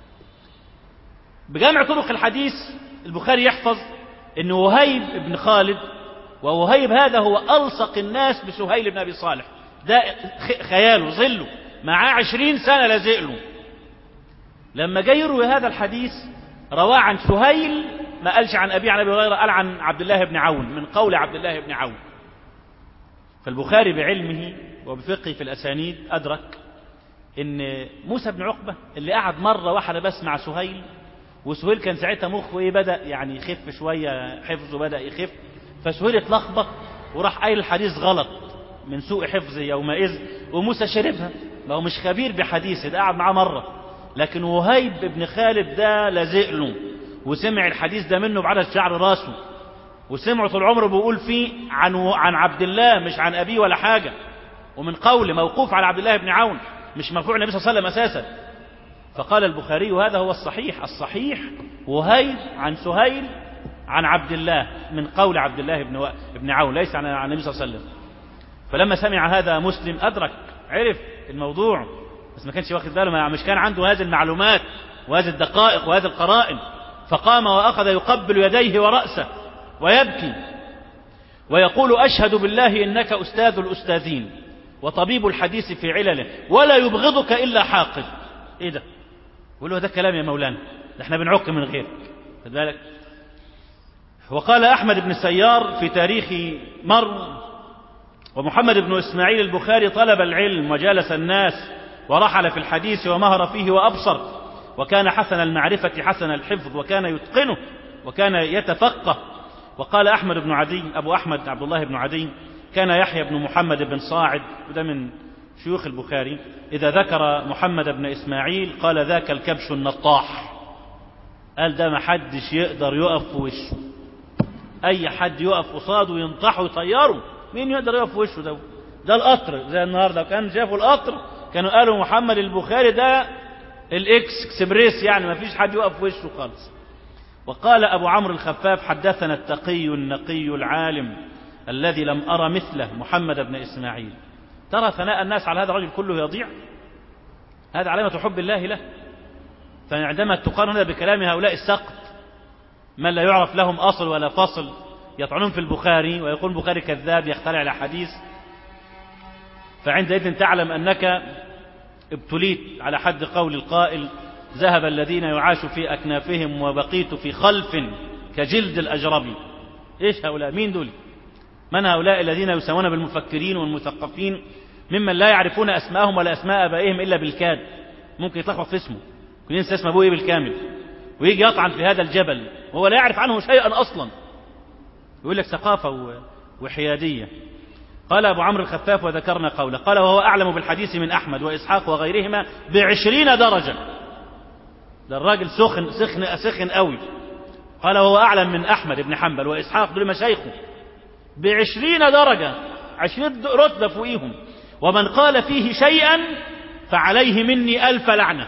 بجمع طرق الحديث البخاري يحفظ أن وهيب بن خالد ووهيب هذا هو ألصق الناس بسهيل بن أبي صالح ده خياله ظله معاه عشرين سنة لازق له لما جاي يروي هذا الحديث رواه عن سهيل ما قالش عن أبي عن أبي هريرة قال عن عبد الله بن عون من قول عبد الله بن عون فالبخاري بعلمه وبفقهه في الأسانيد أدرك إن موسى بن عقبة اللي قعد مرة واحدة بس مع سهيل وسهيل كان ساعتها مخه إيه بدأ يعني يخف شوية حفظه بدأ يخف فسهيل اتلخبط وراح قايل الحديث غلط من سوء حفظه يومئذ وموسى شربها ما هو مش خبير بحديثه ده قعد معاه مرة لكن وهيب بن خالد ده لازق له وسمع الحديث ده منه بعدد شعر راسه وسمعه طول عمره بيقول فيه عن عن عبد الله مش عن أبيه ولا حاجة ومن قول موقوف على عبد الله بن عون مش مرفوع النبي صلى الله عليه وسلم أساسا فقال البخاري هذا هو الصحيح الصحيح وهيب عن سهيل عن عبد الله من قول عبد الله بن, و... بن عون ليس عن النبي صلى الله عليه وسلم فلما سمع هذا مسلم أدرك عرف الموضوع بس ما كانش واخد باله مش كان عنده هذه المعلومات وهذه الدقائق وهذه القرائن فقام وأخذ يقبل يديه ورأسه ويبكي ويقول أشهد بالله إنك أستاذ الأستاذين وطبيب الحديث في علله ولا يبغضك إلا حاقد إيه ده يقول له ده كلام يا مولانا ده احنا بنعك من غيرك خد بالك وقال أحمد بن سيار في تاريخ مر ومحمد بن إسماعيل البخاري طلب العلم وجالس الناس ورحل في الحديث ومهر فيه وأبصر وكان حسن المعرفة حسن الحفظ وكان يتقنه وكان يتفقه وقال أحمد بن عدي أبو أحمد عبد الله بن عدي كان يحيى بن محمد بن صاعد وده من شيوخ البخاري إذا ذكر محمد بن إسماعيل قال ذاك الكبش النطاح قال ده ما حدش يقدر يقف في وشه أي حد يقف قصاده ينطحه ويطيره مين يقدر يقف في وشه ده ده القطر زي النهارده كان شافوا القطر كانوا قالوا محمد البخاري ده الاكس اكسبريس يعني ما فيش حد يقف في وشه خالص وقال أبو عمرو الخفاف حدثنا التقي النقي العالم الذي لم أرى مثله محمد بن إسماعيل ترى ثناء الناس على هذا الرجل كله يضيع هذا علامة حب الله له فعندما تقارن هذا بكلام هؤلاء السقط من لا يعرف لهم أصل ولا فصل يطعنون في البخاري ويقول البخاري كذاب يخترع الأحاديث فعندئذ تعلم أنك ابتليت على حد قول القائل ذهب الذين يعاش في أكنافهم وبقيت في خلف كجلد الأجرب إيش هؤلاء مين دول من هؤلاء الذين يسمون بالمفكرين والمثقفين ممن لا يعرفون أسماءهم ولا أسماء أبائهم إلا بالكاد ممكن يتلخبط في اسمه ممكن ينسى اسم أبوه بالكامل ويجي يطعن في هذا الجبل وهو لا يعرف عنه شيئا أصلا يقول لك ثقافة وحيادية قال أبو عمرو الخفاف وذكرنا قوله قال وهو أعلم بالحديث من أحمد وإسحاق وغيرهما بعشرين درجة ده الراجل سخن سخن سخن قوي قال وهو أعلم من أحمد بن حنبل وإسحاق دول مشايخه بعشرين درجة عشرين رتبة فوقيهم ومن قال فيه شيئا فعليه مني ألف لعنة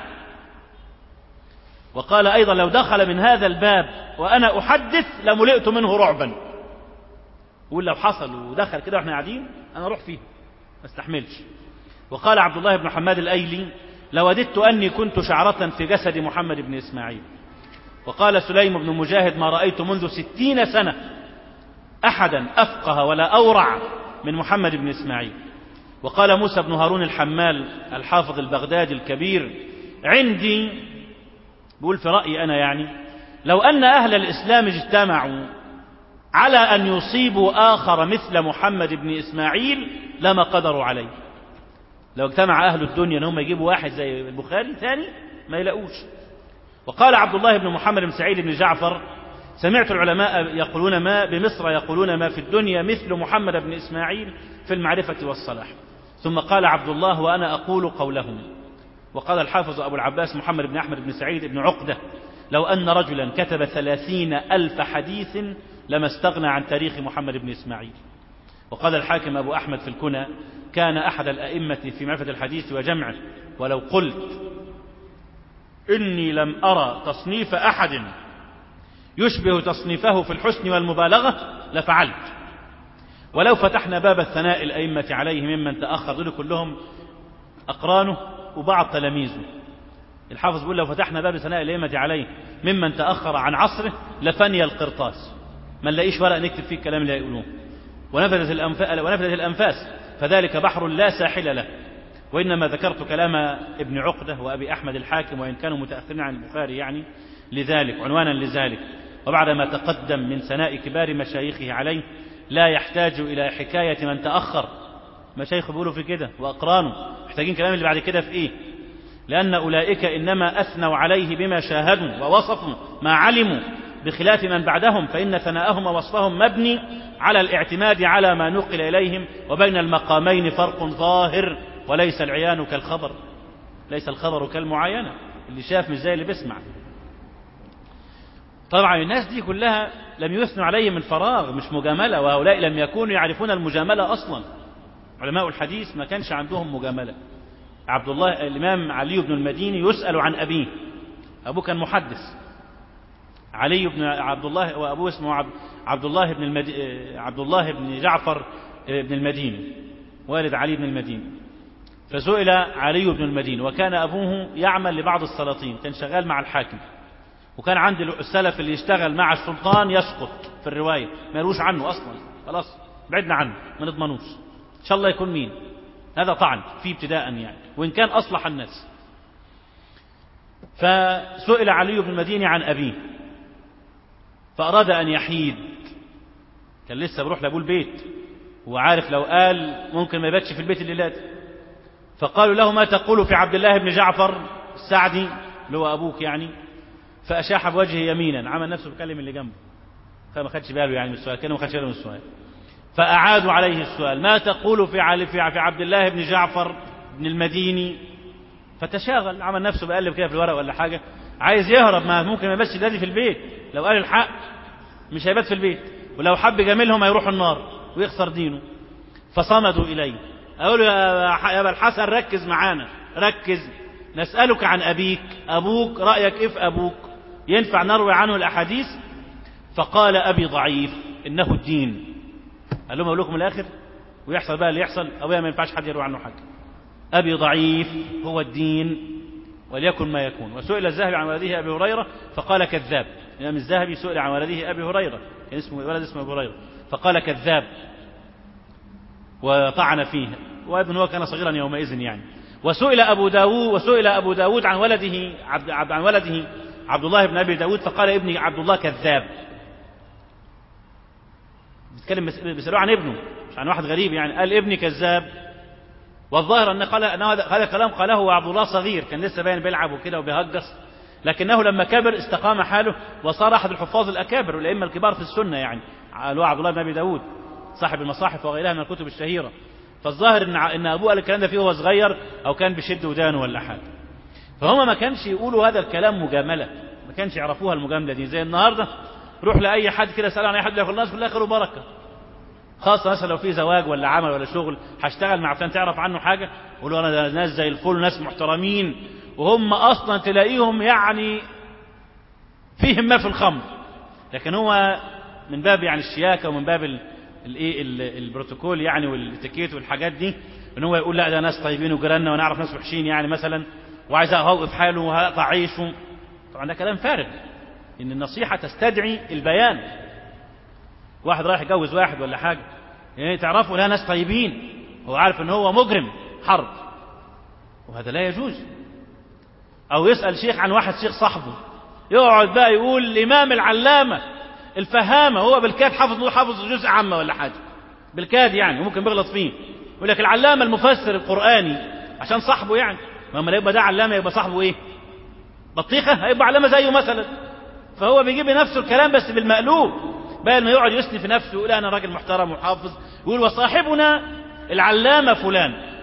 وقال أيضا لو دخل من هذا الباب وأنا أحدث لملئت منه رعبا يقول لو حصل ودخل كده واحنا قاعدين أنا أروح فيه ما استحملش وقال عبد الله بن حماد الأيلي لوددت أني كنت شعرة في جسد محمد بن إسماعيل وقال سليم بن مجاهد ما رأيت منذ ستين سنة أحدا أفقه ولا أورع من محمد بن إسماعيل وقال موسى بن هارون الحمال الحافظ البغدادي الكبير عندي بقول في رأيي أنا يعني لو أن أهل الإسلام اجتمعوا على أن يصيبوا آخر مثل محمد بن إسماعيل لما قدروا عليه لو اجتمع أهل الدنيا أنهم يجيبوا واحد زي البخاري ثاني ما يلاقوش وقال عبد الله بن محمد بن سعيد بن جعفر سمعت العلماء يقولون ما بمصر يقولون ما في الدنيا مثل محمد بن إسماعيل في المعرفة والصلاح ثم قال عبد الله وأنا أقول قولهم وقال الحافظ أبو العباس محمد بن أحمد بن سعيد بن عقدة لو أن رجلا كتب ثلاثين ألف حديث لما استغنى عن تاريخ محمد بن إسماعيل وقال الحاكم أبو أحمد في الكنى كان أحد الأئمة في معرفة الحديث وجمعه ولو قلت إني لم أرى تصنيف أحد يشبه تصنيفه في الحسن والمبالغة لفعلت ولو فتحنا باب الثناء الأئمة عليه ممن تأخر دول كلهم أقرانه وبعض تلاميذه الحافظ بيقول لو فتحنا باب ثناء الأئمة عليه ممن تأخر عن عصره لفني القرطاس ما نلاقيش ورق نكتب فيه الكلام اللي هيقولوه ونفذت الأنفاس, ونفذت الأنفاس فذلك بحر لا ساحل له وإنما ذكرت كلام ابن عقدة وأبي أحمد الحاكم وإن كانوا متأخرين عن البخاري يعني لذلك عنوانا لذلك وبعد ما تقدم من ثناء كبار مشايخه عليه لا يحتاج إلى حكاية من تأخر مشايخ بيقولوا في كده وأقرانه محتاجين كلام اللي بعد كده في إيه لأن أولئك إنما أثنوا عليه بما شاهدوا ووصفوا ما علموا بخلاف من بعدهم فإن ثناءهم ووصفهم مبني على الاعتماد على ما نقل إليهم وبين المقامين فرق ظاهر وليس العيان كالخبر ليس الخبر كالمعاينة اللي شاف مش زي اللي بيسمع طبعا الناس دي كلها لم يثنوا عليه من فراغ مش مجاملة وهؤلاء لم يكونوا يعرفون المجاملة أصلا علماء الحديث ما كانش عندهم مجاملة عبد الله الإمام علي بن المديني يسأل عن أبيه أبوه كان محدث علي بن عبد الله وأبوه اسمه عبد, عبد الله بن المد... عبد الله بن جعفر بن المديني والد علي بن المديني فسئل علي بن المديني وكان أبوه يعمل لبعض السلاطين كان شغال مع الحاكم وكان عند السلف اللي يشتغل مع السلطان يسقط في الرواية ما يروش عنه أصلا خلاص بعدنا عنه ما نضمنوش إن شاء الله يكون مين هذا طعن فيه ابتداء يعني وإن كان أصلح الناس فسئل علي بن المديني عن أبيه فأراد أن يحيد كان لسه بروح لأبوه البيت وعارف لو قال ممكن ما يباتش في البيت الليلات فقالوا له ما تقول في عبد الله بن جعفر السعدي اللي هو أبوك يعني فأشاح بوجهه يمينا عمل نفسه بيكلم اللي جنبه فما خدش باله يعني من السؤال كانه ما خدش باله من السؤال فأعادوا عليه السؤال ما تقول في علي في عبد الله بن جعفر بن المديني فتشاغل عمل نفسه بيقلب كده في الورق ولا حاجة عايز يهرب ما ممكن ما يباتش دلوقتي في البيت لو قال الحق مش هيبات في البيت ولو حب جميلهم هيروح النار ويخسر دينه فصمدوا إليه أقول يا أبا الحسن ركز معانا ركز نسألك عن أبيك أبوك رأيك إيه في أبوك ينفع نروي عنه الأحاديث فقال أبي ضعيف إنه الدين قال لهم أقول لكم الآخر ويحصل بقى اللي يحصل أبويا ما ينفعش حد يروي عنه حاجة أبي ضعيف هو الدين وليكن ما يكون وسئل الذهبي عن ولده أبي هريرة فقال كذاب الإمام الذهبي سئل عن ولده أبي هريرة كان اسمه ولد اسمه أبي هريرة فقال كذاب وطعن فيه وابن هو كان صغيرا يومئذ يعني وسئل أبو داود وسئل أبو داود عن ولده عبد عن ولده عبد الله بن أبي داود فقال ابني عبد الله كذاب بيتكلم بيسألوه عن ابنه مش عن واحد غريب يعني قال ابني كذاب والظاهر أن قال أن هذا الكلام قاله عبد الله صغير كان لسه باين بيلعب وكده وبيهجص لكنه لما كبر استقام حاله وصار أحد الحفاظ الأكابر والأئمة الكبار في السنة يعني اللي هو عبد الله بن أبي داود صاحب المصاحف وغيرها من الكتب الشهيرة فالظاهر ان ان ابوه قال الكلام ده فيه وهو صغير او كان بيشد ودانه ولا حاجه فهم ما كانش يقولوا هذا الكلام مجامله ما كانش يعرفوها المجامله دي زي النهارده روح لاي حد كده سال عن اي حد يقول الناس كلها خير وبركه خاصه مثلا لو في زواج ولا عمل ولا شغل هشتغل مع فلان تعرف عنه حاجه قولوا انا ده ناس زي الفل ناس محترمين وهم اصلا تلاقيهم يعني فيهم ما في الخمر لكن هو من باب يعني الشياكه ومن باب الايه البروتوكول يعني والاتيكيت والحاجات دي ان هو يقول لا ده ناس طيبين وجيراننا ونعرف ناس وحشين يعني مثلا وعايز اوقف حاله وهقطع عيشه طبعا ده كلام فارغ ان النصيحه تستدعي البيان واحد رايح يجوز واحد ولا حاجه يعني تعرفوا لا ناس طيبين هو عارف ان هو مجرم حرب وهذا لا يجوز او يسال شيخ عن واحد شيخ صاحبه يقعد بقى يقول الامام العلامه الفهامة هو بالكاد حافظ حافظ جزء عامة ولا حاجة بالكاد يعني وممكن بيغلط فيه يقول لك العلامة المفسر القرآني عشان صاحبه يعني ما لما يبقى ده علامة يبقى صاحبه ايه بطيخة هيبقى علامة زيه مثلا فهو بيجيب نفسه الكلام بس بالمقلوب بدل ما يقعد يسني في نفسه يقول انا راجل محترم وحافظ يقول وصاحبنا العلامة فلان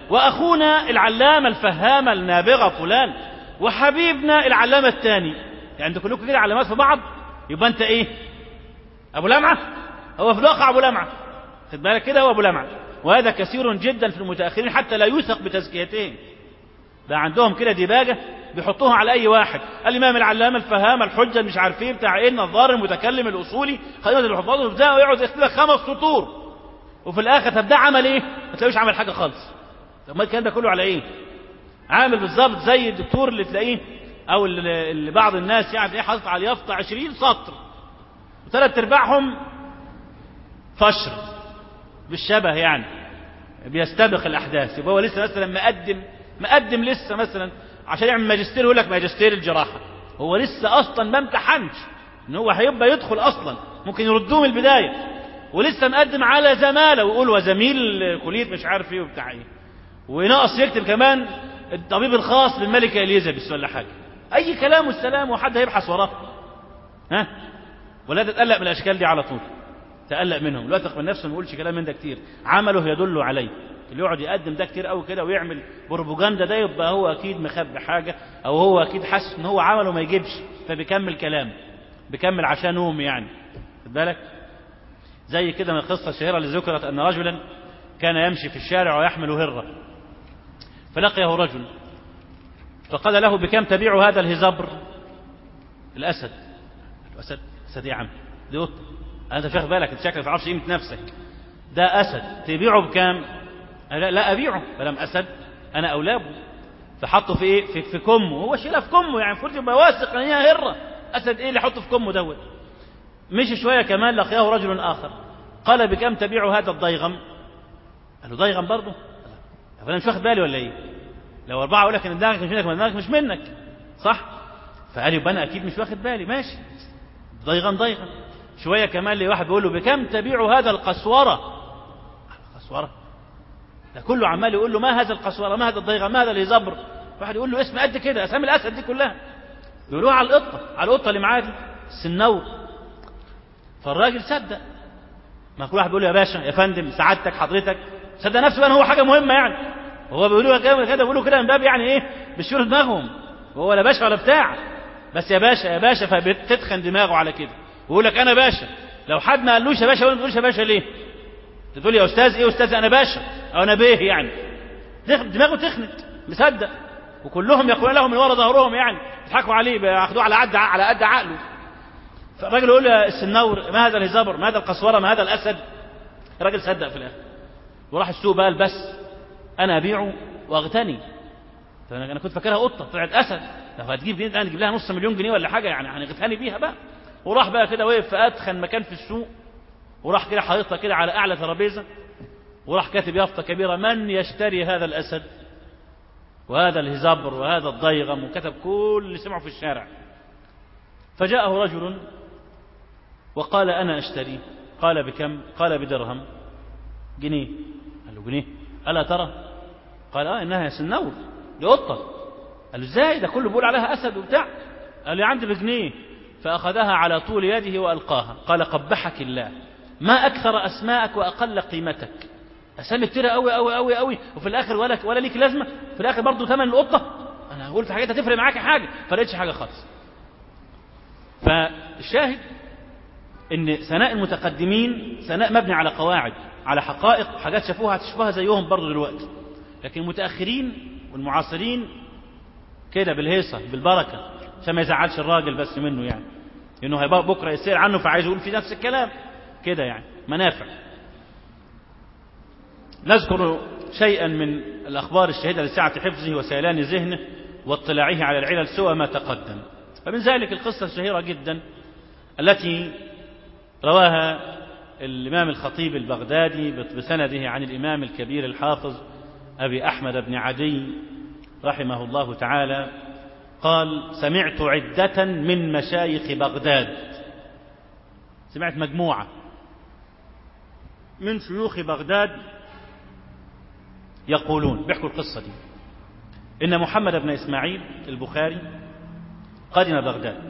وأخونا العلامة الفهامة النابغة فلان وحبيبنا العلامة الثاني يعني انتوا كلكم كده علامات في بعض يبقى انت ايه ابو لمعة هو في الواقع ابو لمعة خد بالك كده هو ابو لمعة وهذا كثير جدا في المتأخرين حتى لا يوثق بتزكيتهم ده عندهم كده ديباجة بيحطوها على اي واحد الامام العلامة الفهامة الحجة مش عارف ايه بتاع ايه النظار المتكلم الاصولي خلينا الحفاظ وبتاع ويقعد يكتب لك خمس سطور وفي الاخر طب ده عمل ايه ما تلاقيش عمل حاجة خالص طب ما الكلام ده كله على ايه عامل بالظبط زي الدكتور اللي تلاقيه او اللي اللي بعض الناس يعني تلاقيه حاطط على اليافطه 20 سطر وثلاث ارباعهم فشر بالشبه يعني بيستبق الاحداث يبقى هو لسه مثلا مقدم مقدم لسه مثلا عشان يعمل ماجستير يقول لك ماجستير الجراحه هو لسه اصلا ما امتحنش ان هو هيبقى يدخل اصلا ممكن يردوه من البدايه ولسه مقدم على زماله ويقول وزميل كليه مش عارف ايه وبتاع ايه وناقص يكتب كمان الطبيب الخاص بالملكة إليزابيث ولا حاجة أي كلام والسلام وحد هيبحث وراه ها ولا تتقلق من الأشكال دي على طول تقلق منهم لا تثق من نفسه ما يقولش كلام من ده كتير عمله يدل عليه اللي يقعد يقدم ده كتير قوي كده ويعمل بروباجندا ده يبقى هو أكيد مخبي حاجة أو هو أكيد حاسس إن هو عمله ما يجيبش فبيكمل كلام بيكمل عشان نوم يعني خد بالك زي كده من القصة الشهيرة اللي ذكرت أن رجلا كان يمشي في الشارع ويحمل هرة فلقيه رجل فقال له بكم تبيع هذا الهزبر الأسد الأسد أسد يا عم دي قطة أنت مش واخد بالك أنت شكلك ما تعرفش قيمة نفسك ده أسد تبيعه بكام؟ لا, لا أبيعه فلم أسد أنا أولابه فحطه في إيه؟ في, في كمه هو شيلها في كمه يعني المفروض يبقى واثق إن هي هرة أسد إيه اللي حطه في كمه دوت مشي شوية كمان لقياه رجل آخر قال بكم تبيع هذا الضيغم؟ قال له ضيغم برضه؟ فانا مش واخد بالي ولا ايه لو اربعه اقول لك ان دماغك مش منك دماغك مش منك صح فقال يبقى انا اكيد مش واخد بالي ماشي ضيغا ضيغا شويه كمان لي واحد بيقول له بكم تبيع هذا القسوره القسوره ده كله عمال يقول له ما هذا القسوره ما هذا الضيغا ما هذا الهزبر واحد يقول له اسم قد كده اسامي الاسد دي كلها يقولوها على القطه على القطه اللي معاه دي السنور فالراجل صدق ما كل واحد بيقول له يا باشا يا فندم سعادتك حضرتك صدق نفسه بقى هو حاجه مهمه يعني هو بيقولوا كده كده بيقولوا كده من باب يعني ايه بيشيروا دماغهم هو لا باشا ولا بتاع بس يا باشا يا باشا فبتتخن دماغه على كده ويقول لك انا باشا لو حد ما قالوش يا باشا ولا ما تقولش يا باشا ليه تقول يا استاذ ايه استاذ انا باشا او انا بيه يعني دماغه تخنت مصدق وكلهم يقولون له من ورا ظهرهم يعني يضحكوا عليه بياخدوه على قد على قد عقله فالراجل يقول له السنور ما هذا الهزبر ما هذا القسوره ما هذا الاسد الراجل صدق في الاخر وراح السوق بقى بس انا ابيعه واغتني انا كنت فاكرها قطه طلعت اسد لو هتجيب دي نجيب لها نص مليون جنيه ولا حاجه يعني هنغتني بيها بقى وراح بقى كده وقف في ادخن مكان في السوق وراح كده حاططها كده على اعلى ترابيزه وراح كاتب يافطه كبيره من يشتري هذا الاسد وهذا الهزبر وهذا الضيغم وكتب كل اللي سمعه في الشارع فجاءه رجل وقال انا اشتريه قال بكم قال بدرهم جنيه قال له جنيه ألا ترى قال آه إنها سنور دي قطة قال له إزاي ده كله بيقول عليها أسد وبتاع قال لي عندي بجنيه فأخذها على طول يده وألقاها قال قبحك الله ما أكثر أسماءك وأقل قيمتك أسامي كتيرة أوي أوي أوي أوي وفي الآخر ولا ولا ليك لازمة في الآخر برضه ثمن القطة أنا هقول في حاجات هتفرق معاك حاجة فلقيتش حاجة خالص فالشاهد ان ثناء المتقدمين ثناء مبني على قواعد على حقائق حاجات شافوها هتشوفوها زيهم برضه دلوقتي لكن المتاخرين والمعاصرين كده بالهيصه بالبركه عشان ما يزعلش الراجل بس منه يعني انه هيبقى بكره يسال عنه فعايز يقول في نفس الكلام كده يعني منافع نذكر شيئا من الاخبار الشهيده لسعه حفظه وسيلان ذهنه واطلاعه على العلل سوى ما تقدم فمن ذلك القصه الشهيره جدا التي رواها الإمام الخطيب البغدادي بسنده عن الإمام الكبير الحافظ أبي أحمد بن عدي رحمه الله تعالى قال سمعت عدة من مشايخ بغداد سمعت مجموعة من شيوخ بغداد يقولون بيحكوا القصة دي إن محمد بن إسماعيل البخاري قدم بغداد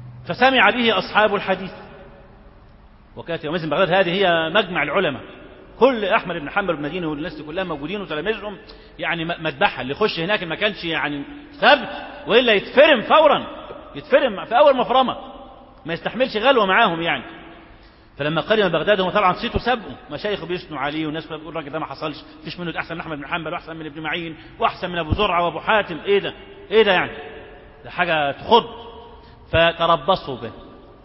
فسمع به أصحاب الحديث وكانت يومئذ بغداد هذه هي مجمع العلماء كل احمد بن حنبل بن مدينه والناس دي كلها موجودين وتلاميذهم يعني م- مذبحه اللي يخش هناك ما كانش يعني ثبت والا يتفرم فورا يتفرم في اول مفرمه ما يستحملش غلوه معاهم يعني فلما قدم بغداد هم طبعا صيته سبقوا مشايخ بيثنوا عليه والناس بتقول الراجل ده ما حصلش فيش منه احسن من احمد بن حنبل واحسن من ابن معين واحسن من ابو زرعه وابو حاتم ايه ده ايه ده يعني ده حاجه تخض فتربصوا به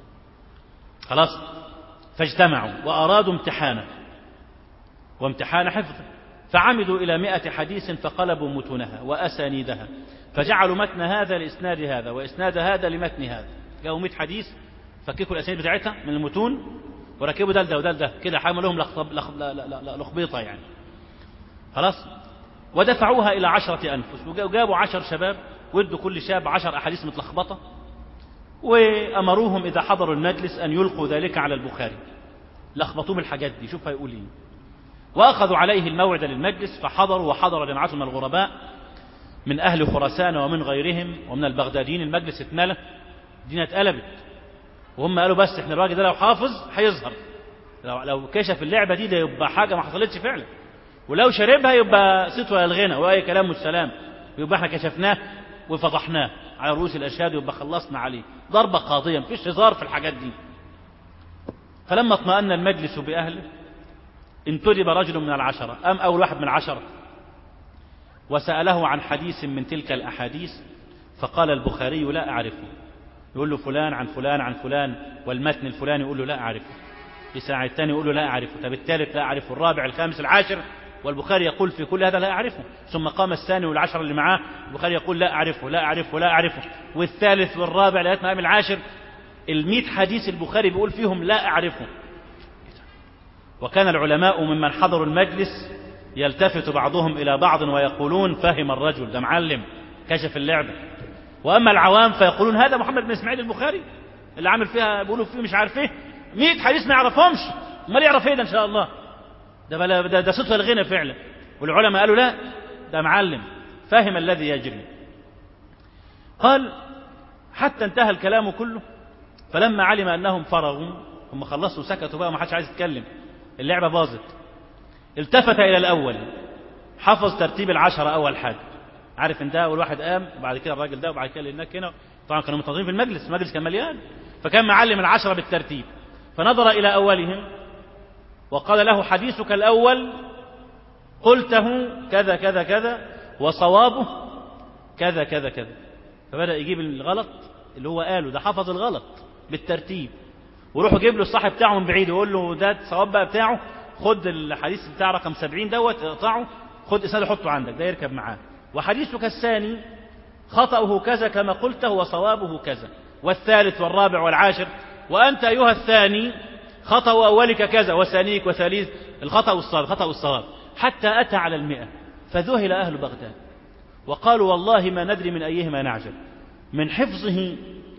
خلاص فاجتمعوا وارادوا امتحانه وامتحان حفظه فعمدوا إلى مئة حديث فقلبوا متونها وأسانيدها فجعلوا متن هذا لإسناد هذا وإسناد هذا لمتن هذا جاءوا 100 حديث فككوا الأسانيد بتاعتها من المتون وركبوا ده لده وده لده كده حملوهم لخطب- لخ- ل- ل- ل- لخبيطة يعني خلاص ودفعوها إلى عشرة أنفس وجا- وجابوا عشر شباب وادوا كل شاب عشر أحاديث متلخبطة وأمروهم إذا حضروا المجلس أن يلقوا ذلك على البخاري لخبطوه من الحاجات دي شوف هيقول ايه وأخذوا عليه الموعد للمجلس فحضروا وحضر جماعة من الغرباء من أهل خراسان ومن غيرهم ومن البغداديين المجلس اتملى الدنيا اتقلبت وهم قالوا بس احنا الراجل ده لو حافظ هيظهر لو, لو كشف اللعبة دي ده يبقى حاجة ما حصلتش فعلا ولو شربها يبقى صيته الغنى وأي كلام والسلام يبقى احنا كشفناه وفضحناه على رؤوس الأشهاد ويبقى خلصنا عليه ضربة قاضية مفيش هزار في الحاجات دي فلما اطمأن المجلس بأهله انتدب رجل من العشرة أم أول واحد من العشرة وسأله عن حديث من تلك الأحاديث فقال البخاري لا أعرفه يقول له فلان عن فلان عن فلان والمتن الفلاني يقول له لا أعرفه يساعد الثاني يقول له لا أعرفه طب الثالث لا أعرفه الرابع الخامس العاشر والبخاري يقول في كل هذا لا أعرفه ثم قام الثاني والعشر اللي معاه البخاري يقول لا أعرفه لا أعرفه لا أعرفه والثالث والرابع لغاية ما قام العاشر المئة حديث البخاري بيقول فيهم لا أعرفه وكان العلماء ممن حضروا المجلس يلتفت بعضهم إلى بعض ويقولون فهم الرجل ده معلم كشف اللعبة وأما العوام فيقولون هذا محمد بن إسماعيل البخاري اللي عامل فيها بيقولوا فيه مش عارف ايه 100 حديث ما يعرفهمش امال يعرف ايه ده ان شاء الله ده بلا ده, ده صدفه الغنى فعلا والعلماء قالوا لا ده معلم فاهم الذي يجري قال حتى انتهى الكلام كله فلما علم انهم فرغوا هم خلصوا سكتوا بقى ما حدش عايز يتكلم اللعبه باظت التفت الى الاول حفظ ترتيب العشره اول حاجه عارف ان ده اول واحد قام وبعد كده الراجل ده وبعد كده اللي هناك هنا طبعا كانوا منتظرين في المجلس المجلس كان مليان فكان معلم العشره بالترتيب فنظر الى اولهم وقال له حديثك الاول قلته كذا كذا كذا وصوابه كذا كذا كذا فبدا يجيب الغلط اللي هو قاله ده حفظ الغلط بالترتيب وروح جيب له الصاحب بتاعه من بعيد يقول له ده الصواب بقى بتاعه خد الحديث بتاع رقم 70 دوت اقطعه خد اسناده حطه عندك ده يركب معاه وحديثك الثاني خطأه كذا كما قلته وصوابه كذا والثالث والرابع والعاشر وأنت أيها الثاني خطأ أولك كذا وثانيك وثالث الخطأ والصواب خطأ والصواب حتى أتى على المئة فذهل أهل بغداد وقالوا والله ما ندري من أيهما نعجب من حفظه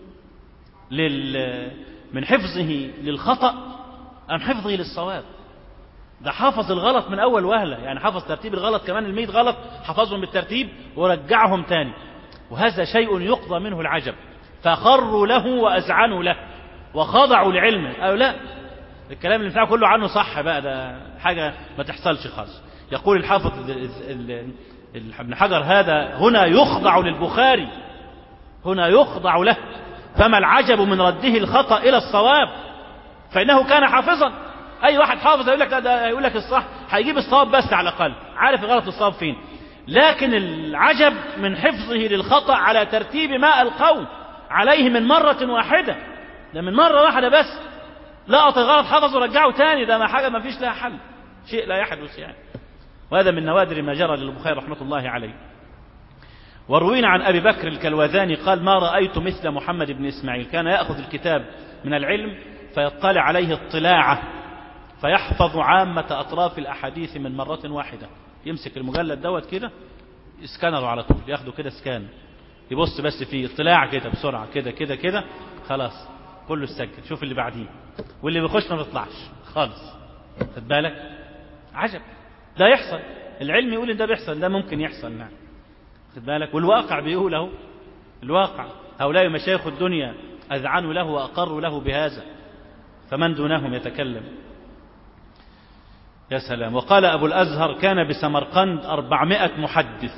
لل من حفظه للخطأ أم حفظه للصواب ده حافظ الغلط من أول وهلة يعني حافظ ترتيب الغلط كمان الميت غلط حفظهم بالترتيب ورجعهم تاني وهذا شيء يقضى منه العجب فخروا له وأذعنوا له وخضعوا لعلمه قالوا لا الكلام اللي بتاعه كله عنه صح بقى ده حاجة ما تحصلش خالص يقول الحافظ ابن حجر هذا هنا يخضع للبخاري هنا يخضع له فما العجب من رده الخطأ إلى الصواب فإنه كان حافظا أي واحد حافظ يقول لك ده يقول لك الصح هيجيب الصواب بس على الأقل عارف الغلط الصواب فين لكن العجب من حفظه للخطأ على ترتيب ما ألقوه عليه من مرة واحدة ده من مرة واحدة بس لقط الغلط حفظه ورجعه تاني ده ما حاجة ما فيش لها حل شيء لا يحدث يعني وهذا من نوادر ما جرى للبخاري رحمة الله عليه وروينا عن أبي بكر الكلوذاني قال ما رأيت مثل محمد بن إسماعيل كان يأخذ الكتاب من العلم فيطلع عليه اطلاعة فيحفظ عامة أطراف الأحاديث من مرة واحدة يمسك المجلد دوت كده اسكانره على طول ياخده كده سكان يبص بس فيه اطلاع كده بسرعة كده كده كده خلاص كله استسجل شوف اللي بعديه واللي بيخش ما بيطلعش خالص خد بالك عجب ده يحصل العلم يقول ان ده بيحصل ده ممكن يحصل نعم خد بالك والواقع بيقول اهو الواقع هؤلاء مشايخ الدنيا اذعنوا له واقروا له بهذا فمن دونهم يتكلم يا سلام وقال أبو الأزهر كان بسمرقند أربعمائة محدث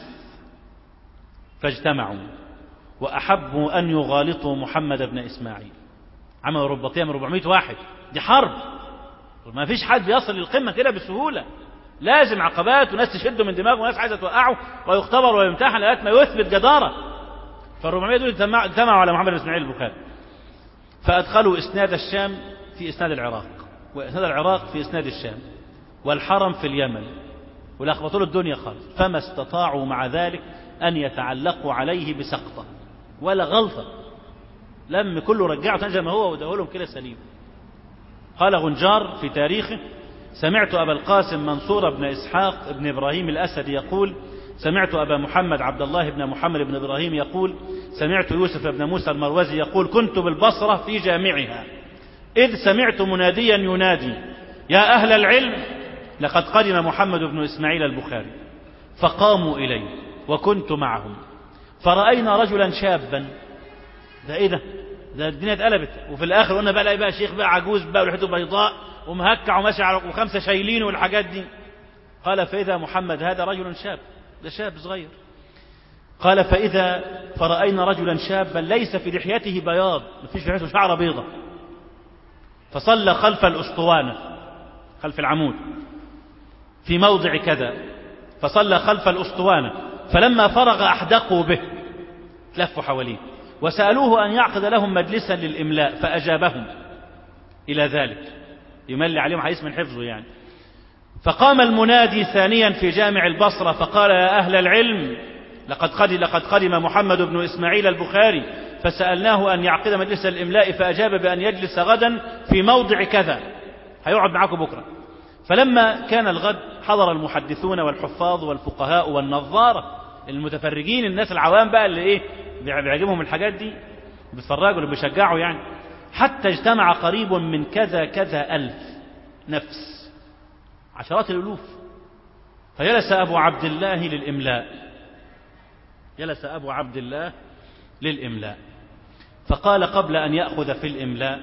فاجتمعوا وأحبوا أن يغالطوا محمد بن إسماعيل عملوا رباطية من 400 واحد دي حرب ما فيش حد بيصل للقمة كده بسهولة لازم عقبات وناس تشده من دماغه وناس عايزة توقعه ويختبر ويمتحن لغاية ما يثبت جدارة فال400 دول اجتمعوا على محمد بن إسماعيل البخاري فأدخلوا إسناد الشام في إسناد العراق وإسناد العراق في إسناد الشام والحرم في اليمن ولخبطوا له الدنيا خالص فما استطاعوا مع ذلك أن يتعلقوا عليه بسقطة ولا غلطة لم كله رجعه تنجى ما هو وده لهم كده سليم قال غنجار في تاريخه سمعت أبا القاسم منصور بن إسحاق بن إبراهيم الأسد يقول سمعت أبا محمد عبد الله بن محمد بن إبراهيم يقول سمعت يوسف بن موسى المروزي يقول كنت بالبصرة في جامعها إذ سمعت مناديا ينادي يا أهل العلم لقد قدم محمد بن إسماعيل البخاري فقاموا إليه وكنت معهم فرأينا رجلا شابا ده إيه ده ده الدنيا اتقلبت وفي الآخر قلنا بقى لا بقى شيخ بقى عجوز بقى ولحيته بيضاء ومهكع وماشي على وخمسة شايلين والحاجات دي قال فإذا محمد هذا رجل شاب ده شاب صغير قال فإذا فرأينا رجلا شابا ليس في لحيته بياض ما فيش في لحيته شعر بيضة فصلى خلف الأسطوانة خلف العمود في موضع كذا فصلى خلف الأسطوانة فلما فرغ أحدقوا به لفوا حواليه وسألوه أن يعقد لهم مجلسا للإملاء فأجابهم إلى ذلك يملي عليهم حديث من حفظه يعني فقام المنادي ثانيا في جامع البصرة فقال يا أهل العلم لقد قدم, لقد قدم محمد بن إسماعيل البخاري فسألناه أن يعقد مجلس الإملاء فأجاب بأن يجلس غدا في موضع كذا هيقعد معاكم بكرة فلما كان الغد حضر المحدثون والحفاظ والفقهاء والنظارة المتفرجين الناس العوام بقى اللي ايه بيعجبهم الحاجات دي بيتفرجوا اللي بيشجعوا يعني حتى اجتمع قريب من كذا كذا ألف نفس عشرات الألوف فجلس أبو عبد الله للإملاء جلس أبو عبد الله للإملاء فقال قبل أن يأخذ في الإملاء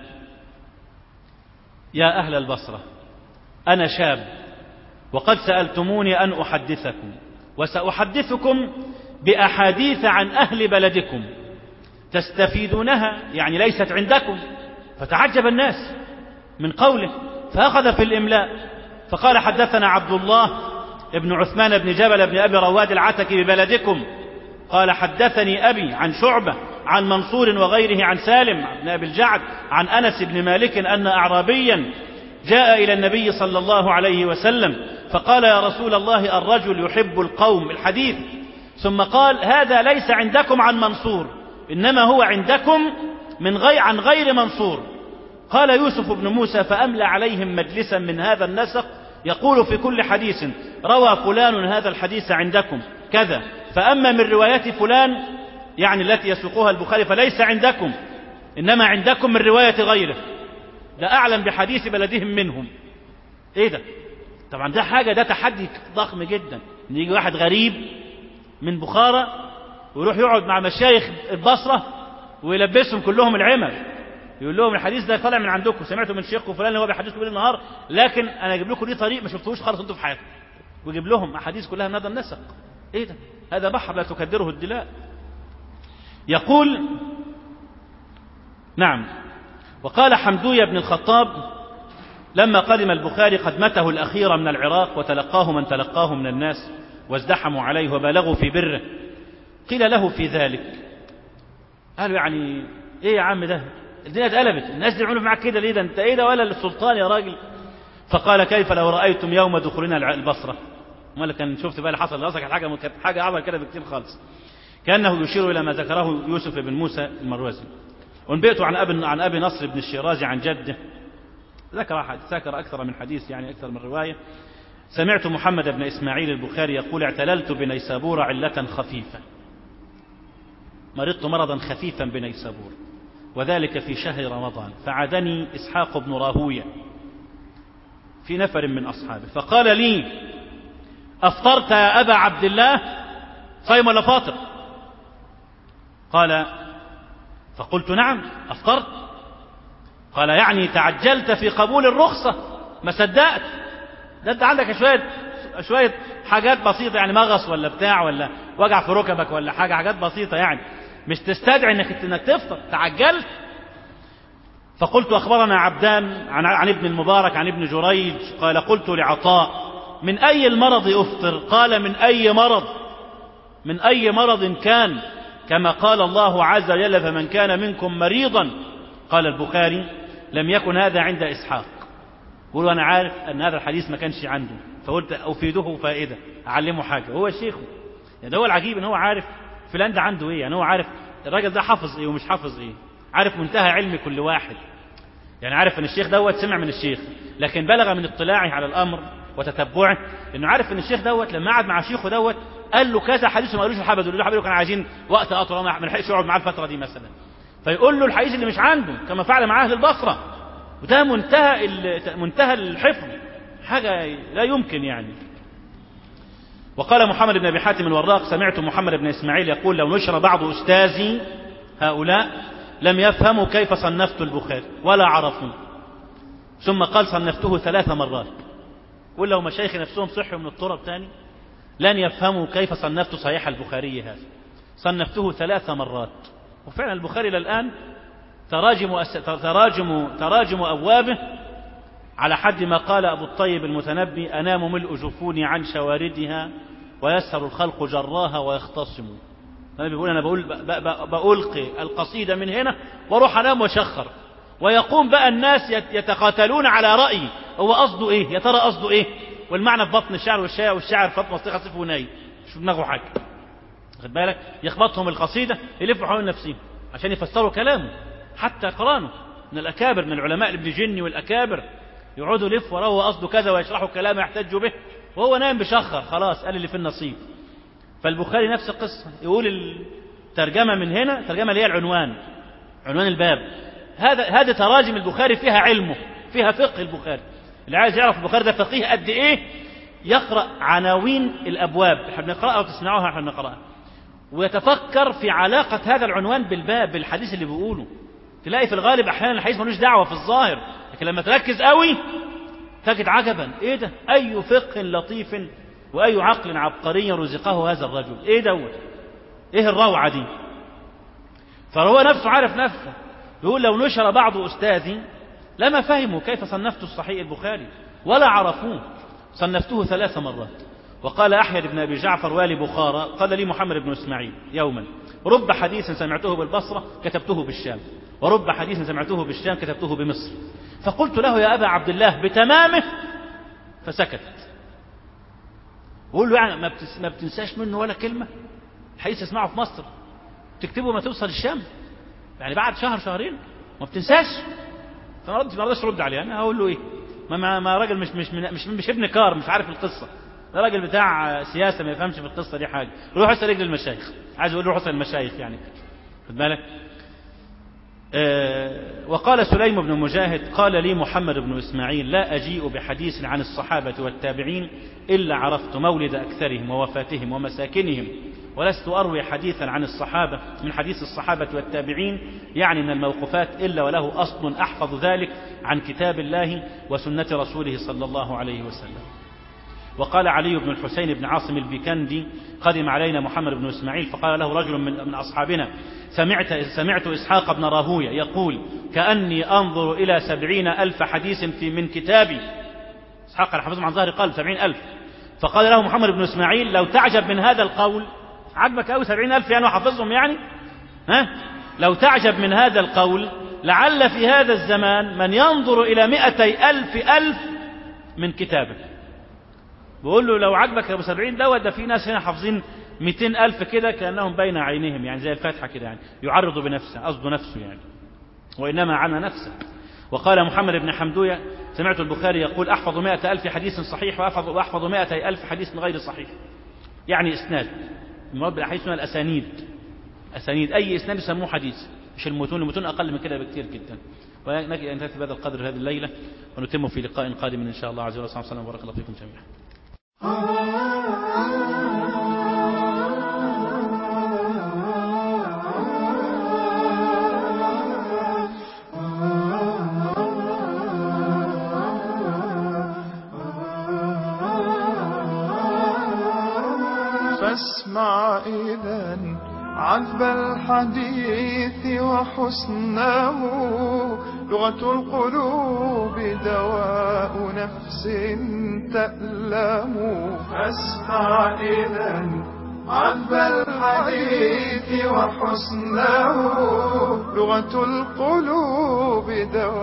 يا أهل البصرة أنا شاب وقد سألتموني أن أحدثكم وسأحدثكم بأحاديث عن أهل بلدكم تستفيدونها يعني ليست عندكم فتعجب الناس من قوله فأخذ في الإملاء فقال حدثنا عبد الله ابن عثمان بن جبل بن أبي رواد العتكي ببلدكم قال حدثني أبي عن شعبة عن منصور وغيره عن سالم بن أبي الجعد عن أنس بن مالك أن أعرابيا جاء إلى النبي صلى الله عليه وسلم فقال يا رسول الله الرجل يحب القوم الحديث ثم قال هذا ليس عندكم عن منصور إنما هو عندكم من غير عن غير منصور قال يوسف بن موسى فأملى عليهم مجلسا من هذا النسق يقول في كل حديث روى فلان هذا الحديث عندكم كذا فأما من روايات فلان يعني التي يسوقها البخاري فليس عندكم إنما عندكم من رواية غيره ده أعلم بحديث بلدهم منهم إيه ده طبعا ده حاجة ده تحدي ضخم جدا إن يجي واحد غريب من بخارى ويروح يقعد مع مشايخ البصرة ويلبسهم كلهم العمل يقول لهم الحديث ده طالع من عندكم سمعتوا من شيخكم فلان اللي هو بيحدثكم بالليل النهار لكن انا اجيب لكم دي طريق ما شفتوش خالص انتم في حياتكم ويجيب لهم احاديث كلها من هذا النسق ايه ده هذا بحر لا تكدره الدلاء يقول نعم وقال حمدوية بن الخطاب لما قدم البخاري قدمته الأخيرة من العراق وتلقاه من تلقاه من الناس وازدحموا عليه وبالغوا في بره قيل له في ذلك قالوا يعني ايه يا عم ده الدنيا اتقلبت الناس دي عملوا معاك كده ليه ده انت ايه ده ولا السلطان يا راجل فقال كيف لو رايتم يوم دخولنا البصره امال كان شفت بقى اللي حصل اصلا كانت حاجه كانت حاجه اعظم كده بكتير خالص كانه يشير الى ما ذكره يوسف بن موسى المروزي انبئت عن ابي عن ابي نصر بن الشيرازي عن جده ذكر ذكر اكثر من حديث يعني اكثر من روايه سمعت محمد بن اسماعيل البخاري يقول اعتللت بنيسابور عله خفيفه مرضت مرضا خفيفا بنيسابور وذلك في شهر رمضان فعادني إسحاق بن راهوية في نفر من أصحابه فقال لي أفطرت يا أبا عبد الله صايم ولا فاطر قال فقلت نعم أفطرت قال يعني تعجلت في قبول الرخصة ما صدقت ده انت عندك شويه شويه حاجات بسيطه يعني مغص ولا بتاع ولا وجع في ركبك ولا حاجه حاجات بسيطه يعني مش تستدعي انك انك تفطر تعجلت فقلت اخبرنا عبدان عن عن ابن المبارك عن ابن جريج قال قلت لعطاء من اي المرض افطر قال من اي مرض من اي مرض كان كما قال الله عز وجل فمن كان منكم مريضا قال البخاري لم يكن هذا عند اسحاق قول انا عارف ان هذا الحديث ما كانش عنده فقلت افيده فائده اعلمه حاجه هو شيخه يعني هو العجيب ان هو عارف فلان ده عنده ايه يعني هو عارف الراجل ده حافظ ايه ومش حافظ ايه عارف منتهى علم كل واحد يعني عارف ان الشيخ دوت سمع من الشيخ لكن بلغ من اطلاعه على الامر وتتبعه انه عارف ان الشيخ دوت لما قعد مع شيخه دوت قال له كذا حديث وما قالوش الحبد يقول له حبيبي كانوا عايزين وقت اطول ما لحقش يقعد معاه الفتره دي مثلا فيقول له الحديث اللي مش عنده كما فعل مع اهل البصره وده منتهى منتهى الحفظ حاجه لا يمكن يعني وقال محمد بن ابي حاتم الوراق سمعت محمد بن اسماعيل يقول لو نشر بعض استاذي هؤلاء لم يفهموا كيف صنفت البخاري ولا عرفوا ثم قال صنفته ثلاث مرات قل لو مشايخ نفسهم صحوا من الطرب تاني لن يفهموا كيف صنفت صحيح البخاري هذا صنفته ثلاث مرات وفعلا البخاري إلى الآن تراجم, أس... تراجم, تراجم أبوابه على حد ما قال أبو الطيب المتنبي أنام ملء جفوني عن شواردها ويسهر الخلق جراها ويختصم أنا بيقول أنا بقول بألقي القصيدة من هنا واروح أنام وشخر ويقوم بقى الناس يتقاتلون على رأيي هو قصده إيه يا ترى قصده إيه والمعنى في بطن الشعر والشاعر والشاعر في بطن مصطفى صيف وناي مش في دماغه حاجة خد بالك يخبطهم القصيدة يلفوا حول نفسهم عشان يفسروا كلامه حتى قرانه من الأكابر من العلماء ابن جني والأكابر يقعدوا يلفوا وراه قصده كذا ويشرحوا كلام يحتجوا به وهو نايم بشخر خلاص قال اللي في النصيب فالبخاري نفس القصة يقول الترجمة من هنا الترجمة اللي هي العنوان عنوان الباب هذا هذه تراجم البخاري فيها علمه فيها فقه البخاري اللي عايز يعرف البخاري ده فقيه قد ايه يقرأ عناوين الأبواب احنا بنقرأها وتسمعوها احنا بنقرأها ويتفكر في علاقة هذا العنوان بالباب بالحديث اللي بيقوله تلاقي في الغالب أحيانا الحديث ملوش دعوة في الظاهر لكن لما تركز قوي تجد عجبا ايه ده أي فقه لطيف وأي عقل عبقري رزقه هذا الرجل ايه دوت ايه الروعة دي فهو نفسه عارف نفسه يقول لو نشر بعض أستاذي لما فهموا كيف صنفت الصحيح البخاري ولا عرفوه صنفته ثلاث مرات وقال أحمد بن أبي جعفر والي بخارى قال لي محمد بن إسماعيل يوما رب حديث سمعته بالبصرة كتبته بالشام ورب حديث سمعته بالشام كتبته بمصر فقلت له يا أبا عبد الله بتمامه فسكت بقول له يعني ما, بتس ما بتنساش منه ولا كلمة الحديث تسمعه في مصر تكتبه ما توصل الشام يعني بعد شهر شهرين ما بتنساش فما ردش ما رضاش يرد عليه انا هقول له ايه ما ما, ما راجل مش مش مش مش ابن كار مش عارف القصه ده راجل بتاع سياسه ما يفهمش في القصه دي حاجه روح اسال رجل المشايخ عايز اقول روح اسال المشايخ يعني خد بالك أه وقال سليم بن مجاهد قال لي محمد بن اسماعيل لا اجيء بحديث عن الصحابه والتابعين الا عرفت مولد اكثرهم ووفاتهم ومساكنهم ولست أروي حديثا عن الصحابة من حديث الصحابة والتابعين يعني من الموقوفات إلا وله أصل أحفظ ذلك عن كتاب الله وسنة رسوله صلى الله عليه وسلم وقال علي بن الحسين بن عاصم البيكندي قدم علينا محمد بن إسماعيل فقال له رجل من, من أصحابنا سمعت, سمعت إسحاق بن راهوية يقول كأني أنظر إلى سبعين ألف حديث في من كتابي إسحاق حفظهم عن ظهر قلب سبعين ألف فقال له محمد بن إسماعيل لو تعجب من هذا القول عجبك أوي سبعين ألف يعني وحافظهم يعني ها لو تعجب من هذا القول لعل في هذا الزمان من ينظر إلى مئتي ألف ألف من كتابه بقول له لو عجبك يا أبو سبعين دوت ده في ناس هنا حافظين مئتين ألف كده كأنهم بين عينيهم يعني زي الفاتحة كده يعني يعرض بنفسه قصده نفسه يعني وإنما عنا نفسه وقال محمد بن حمدوية سمعت البخاري يقول أحفظ مئة ألف حديث صحيح وأحفظ, وأحفظ مئة ألف حديث غير صحيح يعني إسناد المراد بالاحاديث من الاسانيد اسانيد اي اسناد يسموه حديث مش المتون المتون اقل من كده بكثير جدا ونكفي ان نكتفي بهذا القدر هذه الليله ونتم في لقاء قادم ان شاء الله عز وجل صلى الله عليه وسلم وبارك الله فيكم جميعا اسمع إذا عذب الحديث وحسنه لغة القلوب دواء نفس تألم اسمع إذا عذب الحديث وحسنه لغة القلوب دواء